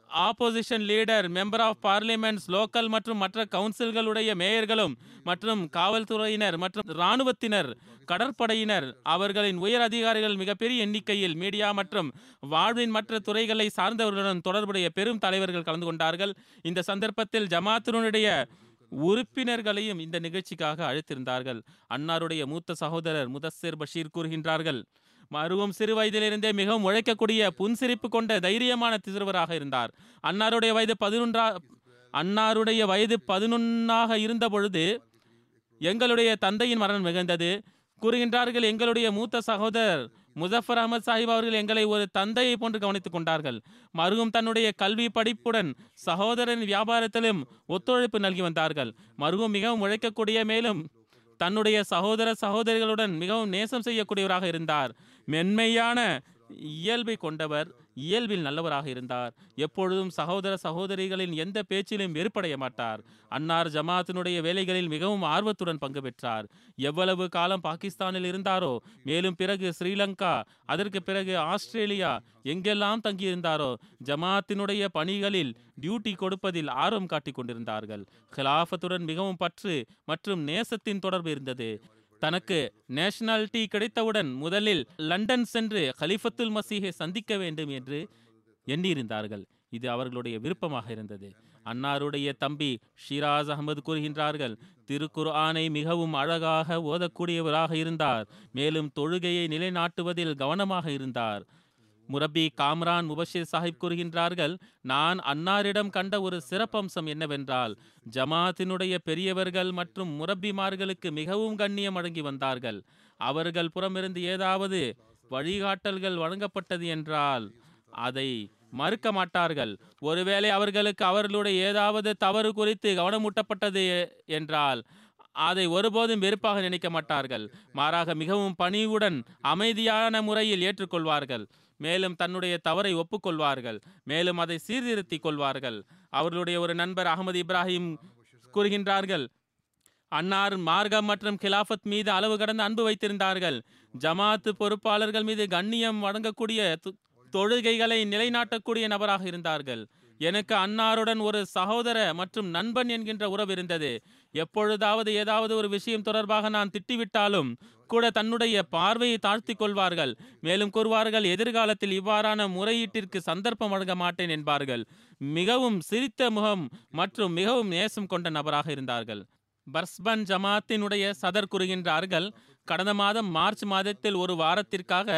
opposition leader member of parliaments local மற்றும் மற்ற கவுன்சில்களுடைய மேயர்களும் மற்றும் காவல்துறையினர் மற்றும் இராணுவத்தினர் கடற்படையினர் அவர்களின் உயர் அதிகாரிகள் மிகப்பெரிய எண்ணிக்கையில் மீடியா மற்றும் வாழ்வின் மற்ற துறைகளை சார்ந்தவர்களுடன் தொடர்புடைய பெரும் தலைவர்கள் கலந்து கொண்டார்கள் இந்த சந்தர்ப்பத்தில் ஜமாத்தினுடைய உறுப்பினர்களையும் இந்த நிகழ்ச்சிக்காக அழைத்திருந்தார்கள் அன்னாருடைய மூத்த சகோதரர் முதஸ்ஸிர் பஷீர் கூறுகின்றார்கள் மருவும் சிறு வயதிலிருந்தே மிகவும் உழைக்கக்கூடிய புன்சிரிப்பு கொண்ட தைரியமான சிறுவராக இருந்தார் அன்னாருடைய வயது பதினொன்றா அன்னாருடைய வயது பதினொன்னாக இருந்த பொழுது எங்களுடைய தந்தையின் மரணம் நிகழ்ந்தது கூறுகின்றார்கள் எங்களுடைய மூத்த சகோதரர் முசஃபர் அகமது சாஹிப் அவர்கள் எங்களை ஒரு தந்தையை போன்று கவனித்துக் கொண்டார்கள் மருகும் தன்னுடைய கல்வி படிப்புடன் சகோதரன் வியாபாரத்திலும் ஒத்துழைப்பு நல்கி வந்தார்கள் மருகும் மிகவும் உழைக்கக்கூடிய மேலும் தன்னுடைய சகோதர சகோதரிகளுடன் மிகவும் நேசம் செய்யக்கூடியவராக இருந்தார் மென்மையான இயல்பை கொண்டவர் இயல்பில் நல்லவராக இருந்தார் எப்பொழுதும் சகோதர சகோதரிகளின் எந்த பேச்சிலும் வெறுப்படைய மாட்டார் அன்னார் ஜமாத்தினுடைய வேலைகளில் மிகவும் ஆர்வத்துடன் பங்கு பெற்றார் எவ்வளவு காலம் பாகிஸ்தானில் இருந்தாரோ மேலும் பிறகு ஸ்ரீலங்கா அதற்கு பிறகு ஆஸ்திரேலியா எங்கெல்லாம் தங்கியிருந்தாரோ ஜமாத்தினுடைய பணிகளில் டியூட்டி கொடுப்பதில் ஆர்வம் காட்டிக் கொண்டிருந்தார்கள் ஹிலாஃபத்துடன் மிகவும் பற்று மற்றும் நேசத்தின் தொடர்பு இருந்தது தனக்கு நேஷனாலிட்டி கிடைத்தவுடன் முதலில் லண்டன் சென்று கலிஃபத்துல் மசீஹை சந்திக்க வேண்டும் என்று எண்ணியிருந்தார்கள் இது அவர்களுடைய விருப்பமாக இருந்தது அன்னாருடைய தம்பி ஷிராஸ் அகமது கூறுகின்றார்கள் திருக்குர்ஆனை மிகவும் அழகாக ஓதக்கூடியவராக இருந்தார் மேலும் தொழுகையை நிலைநாட்டுவதில் கவனமாக இருந்தார் முரப்பி காம்ரான் முபஷிர் சாஹிப் கூறுகின்றார்கள் நான் அன்னாரிடம் கண்ட ஒரு சிறப்பம்சம் என்னவென்றால் ஜமாத்தினுடைய பெரியவர்கள் மற்றும் முரப்பிமார்களுக்கு மிகவும் கண்ணியம் வழங்கி வந்தார்கள் அவர்கள் புறமிருந்து ஏதாவது வழிகாட்டல்கள் வழங்கப்பட்டது என்றால் அதை மறுக்க மாட்டார்கள் ஒருவேளை அவர்களுக்கு அவர்களுடைய ஏதாவது தவறு குறித்து கவனமூட்டப்பட்டது என்றால் அதை ஒருபோதும் வெறுப்பாக நினைக்க மாட்டார்கள் மாறாக மிகவும் பணிவுடன் அமைதியான முறையில் ஏற்றுக்கொள்வார்கள் மேலும் தன்னுடைய தவறை ஒப்புக்கொள்வார்கள் மேலும் அதை சீர்திருத்திக் கொள்வார்கள் அவர்களுடைய ஒரு நண்பர் அகமது இப்ராஹிம் கூறுகின்றார்கள் அன்னார் மார்க்கம் மற்றும் கிலாஃபத் மீது அளவு கடந்த அன்பு வைத்திருந்தார்கள் ஜமாத்து பொறுப்பாளர்கள் மீது கண்ணியம் வழங்கக்கூடிய து- தொழுகைகளை நிலைநாட்டக்கூடிய நபராக இருந்தார்கள் எனக்கு அன்னாருடன் ஒரு சகோதர மற்றும் நண்பன் என்கின்ற உறவு இருந்தது எப்பொழுதாவது ஏதாவது ஒரு விஷயம் தொடர்பாக நான் திட்டிவிட்டாலும் கூட தன்னுடைய பார்வையை தாழ்த்தி கொள்வார்கள் மேலும் கூறுவார்கள் எதிர்காலத்தில் இவ்வாறான முறையீட்டிற்கு சந்தர்ப்பம் வழங்க மாட்டேன் என்பார்கள் மிகவும் சிரித்த முகம் மற்றும் மிகவும் நேசம் கொண்ட நபராக இருந்தார்கள் பர்ஸ்பன் ஜமாத்தினுடைய சதர் கூறுகின்றார்கள் கடந்த மாதம் மார்ச் மாதத்தில் ஒரு வாரத்திற்காக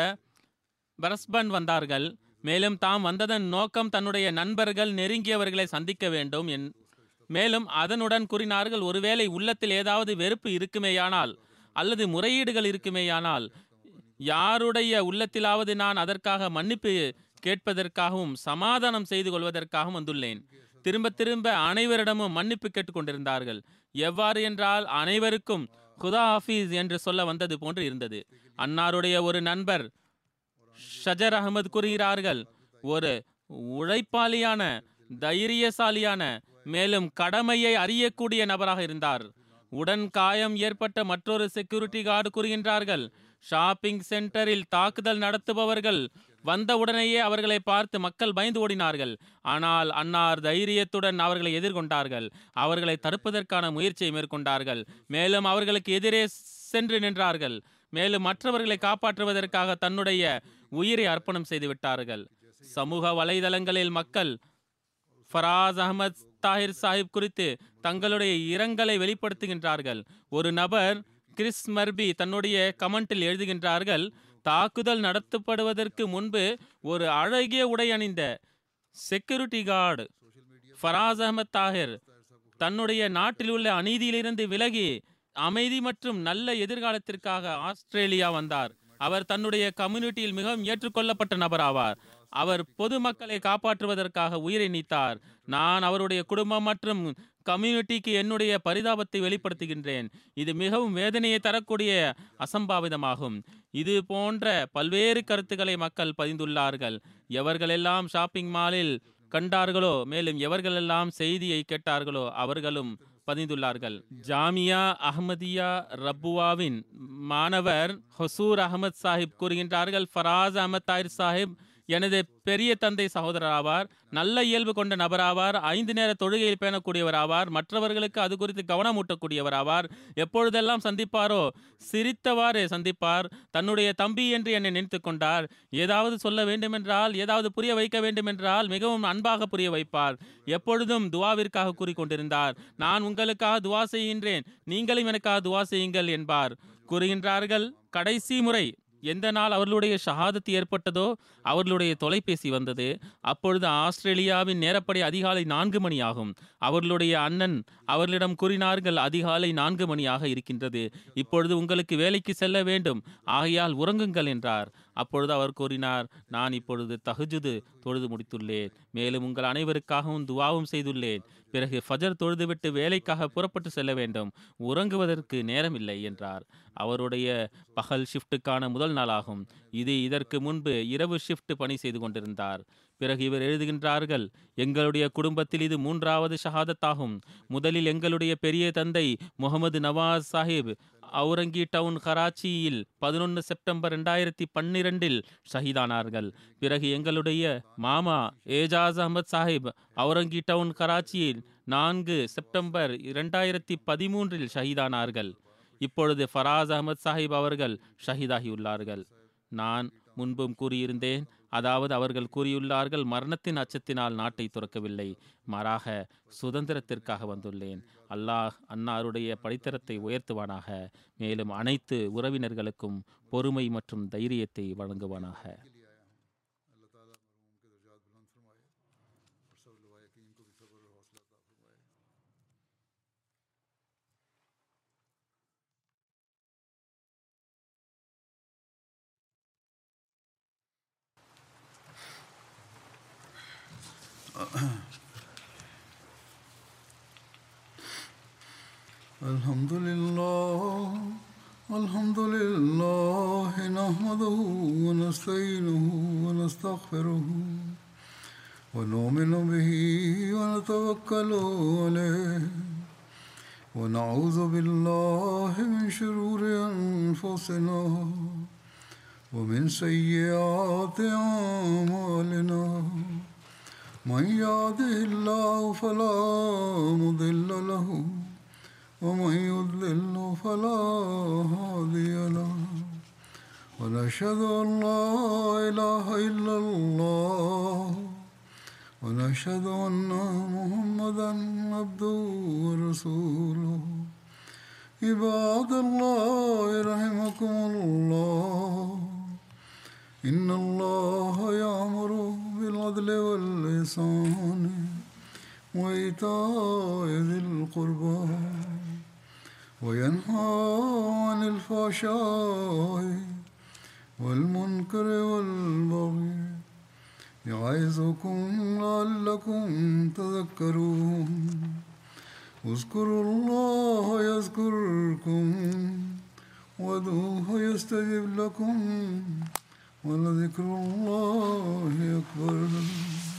பரஸ்பன் வந்தார்கள் மேலும் தாம் வந்ததன் நோக்கம் தன்னுடைய நண்பர்கள் நெருங்கியவர்களை சந்திக்க வேண்டும் என் மேலும் அதனுடன் கூறினார்கள் ஒருவேளை உள்ளத்தில் ஏதாவது வெறுப்பு இருக்குமேயானால் அல்லது முறையீடுகள் இருக்குமேயானால் யாருடைய உள்ளத்திலாவது நான் அதற்காக மன்னிப்பு கேட்பதற்காகவும் சமாதானம் செய்து கொள்வதற்காகவும் வந்துள்ளேன் திரும்ப திரும்ப அனைவரிடமும் மன்னிப்பு கேட்டுக்கொண்டிருந்தார்கள் எவ்வாறு என்றால் அனைவருக்கும் குதா ஹாஃபீஸ் என்று சொல்ல வந்தது போன்று இருந்தது அன்னாருடைய ஒரு நண்பர் ஷஜர் அகமது கூறுகிறார்கள் ஒரு உழைப்பாளியான தைரியசாலியான மேலும் கடமையை அறியக்கூடிய நபராக இருந்தார் உடன் காயம் ஏற்பட்ட மற்றொரு செக்யூரிட்டி கார்டு கூறுகின்றார்கள் ஷாப்பிங் சென்டரில் தாக்குதல் நடத்துபவர்கள் வந்தவுடனேயே அவர்களை பார்த்து மக்கள் பயந்து ஓடினார்கள் ஆனால் அன்னார் தைரியத்துடன் அவர்களை எதிர்கொண்டார்கள் அவர்களை தடுப்பதற்கான முயற்சியை மேற்கொண்டார்கள் மேலும் அவர்களுக்கு எதிரே சென்று நின்றார்கள் மேலும் மற்றவர்களை காப்பாற்றுவதற்காக தன்னுடைய உயிரை அர்ப்பணம் செய்து விட்டார்கள் சமூக வலைதளங்களில் மக்கள் ஃபராஸ் அகமது தாஹிர் சாஹிப் குறித்து தங்களுடைய இரங்கலை வெளிப்படுத்துகின்றார்கள் ஒரு நபர் கிறிஸ் மர்பி தன்னுடைய கமெண்டில் எழுதுகின்றார்கள் தாக்குதல் நடத்தப்படுவதற்கு முன்பு ஒரு அழகிய உடை அணிந்த செக்யூரிட்டி கார்டு ஃபராஸ் அகமது தாஹிர் தன்னுடைய நாட்டில் உள்ள அநீதியிலிருந்து விலகி அமைதி மற்றும் நல்ல எதிர்காலத்திற்காக ஆஸ்திரேலியா வந்தார் அவர் தன்னுடைய கம்யூனிட்டியில் மிகவும் ஏற்றுக்கொள்ளப்பட்ட நபர் ஆவார் அவர் பொதுமக்களை காப்பாற்றுவதற்காக உயிரை நீத்தார் நான் அவருடைய குடும்பம் மற்றும் கம்யூனிட்டிக்கு என்னுடைய பரிதாபத்தை வெளிப்படுத்துகின்றேன் இது மிகவும் வேதனையை தரக்கூடிய அசம்பாவிதமாகும் இது போன்ற பல்வேறு கருத்துக்களை மக்கள் பதிந்துள்ளார்கள் எவர்களெல்லாம் ஷாப்பிங் மாலில் கண்டார்களோ மேலும் எவர்களெல்லாம் செய்தியை கேட்டார்களோ அவர்களும் பதிந்துள்ளார்கள் ஜாமியா அஹ்மதியா ரப்புவாவின் மாணவர் ஹொசூர் அகமது சாஹிப் கூறுகின்றார்கள் ஃபராஸ் அஹமத் தாயிர் சாஹிப் எனது பெரிய தந்தை சகோதரர் ஆவார் நல்ல இயல்பு கொண்ட நபர் ஆவார் ஐந்து நேர தொழுகையில் பேணக்கூடியவர் ஆவார் மற்றவர்களுக்கு அது குறித்து கவனமூட்டக்கூடியவர் ஆவார் எப்பொழுதெல்லாம் சந்திப்பாரோ சிரித்தவாறு சந்திப்பார் தன்னுடைய தம்பி என்று என்னை நினைத்து கொண்டார் ஏதாவது சொல்ல வேண்டுமென்றால் ஏதாவது புரிய வைக்க வேண்டுமென்றால் மிகவும் அன்பாக புரிய வைப்பார் எப்பொழுதும் துவாவிற்காக கூறிக்கொண்டிருந்தார் நான் உங்களுக்காக துவா செய்கின்றேன் நீங்களும் எனக்காக துவா செய்யுங்கள் என்பார் கூறுகின்றார்கள் கடைசி முறை எந்த நாள் அவர்களுடைய ஷஹாதத்து ஏற்பட்டதோ அவர்களுடைய தொலைபேசி வந்தது அப்பொழுது ஆஸ்திரேலியாவின் நேரப்படி அதிகாலை நான்கு மணி ஆகும் அவர்களுடைய அண்ணன் அவர்களிடம் கூறினார்கள் அதிகாலை நான்கு மணியாக இருக்கின்றது இப்பொழுது உங்களுக்கு வேலைக்கு செல்ல வேண்டும் ஆகையால் உறங்குங்கள் என்றார் அப்பொழுது அவர் கூறினார் நான் இப்பொழுது தஹஜுது தொழுது முடித்துள்ளேன் மேலும் உங்கள் அனைவருக்காகவும் துவாவும் செய்துள்ளேன் பிறகு ஃபஜர் தொழுதுவிட்டு வேலைக்காக புறப்பட்டு செல்ல வேண்டும் உறங்குவதற்கு நேரமில்லை என்றார் அவருடைய பகல் ஷிஃப்ட்டுக்கான முதல் நாளாகும் இது இதற்கு முன்பு இரவு ஷிஃப்ட் பணி செய்து கொண்டிருந்தார் பிறகு இவர் எழுதுகின்றார்கள் எங்களுடைய குடும்பத்தில் இது மூன்றாவது ஷஹாதத்தாகும் முதலில் எங்களுடைய பெரிய தந்தை முகமது நவாஸ் சாஹிப் அவுரங்கி டவுன் கராச்சியில் பதினொன்று செப்டம்பர் ரெண்டாயிரத்தி பன்னிரெண்டில் ஷஹீதானார்கள் பிறகு எங்களுடைய மாமா ஏஜாஸ் அகமது சாஹிப் அவுரங்கி டவுன் கராச்சியில் நான்கு செப்டம்பர் இரண்டாயிரத்தி பதிமூன்றில் ஷஹீதானார்கள் இப்பொழுது ஃபராஸ் அகமது சாஹிப் அவர்கள் ஷஹீதாகியுள்ளார்கள் நான் முன்பும் கூறியிருந்தேன் அதாவது அவர்கள் கூறியுள்ளார்கள் மரணத்தின் அச்சத்தினால் நாட்டை துறக்கவில்லை மாறாக சுதந்திரத்திற்காக வந்துள்ளேன் அல்லாஹ் அன்னாருடைய படித்தரத்தை உயர்த்துவானாக மேலும் அனைத்து உறவினர்களுக்கும் பொறுமை மற்றும் தைரியத்தை வழங்குவானாக अल्लाह ताला मरहूम के दर्जात बुलंद फरमाए और सब लवाकिन को भी सब्र और हौसला अता फरमाए الحمد لله الحمد لله نحمده ونستعينه ونستغفره ونؤمن به ونتوكل عليه ونعوذ بالله من شرور أنفسنا ومن سيئات أعمالنا من يهده الله فلا مضل له ومن يضلل فلا هادي له ونشهد أن لا إله إلا الله ونشهد أن محمدا عبده ورسوله عباد الله رحمكم الله إن الله يأمر بالعدل والإحسان وإيتاء ذي القربى وينهى عن الفحشاء والمنكر والبغي يعظكم لعلكم تذكرون اذكروا الله يذكركم وادعوه يستجب لكم ولذكر الله أكبر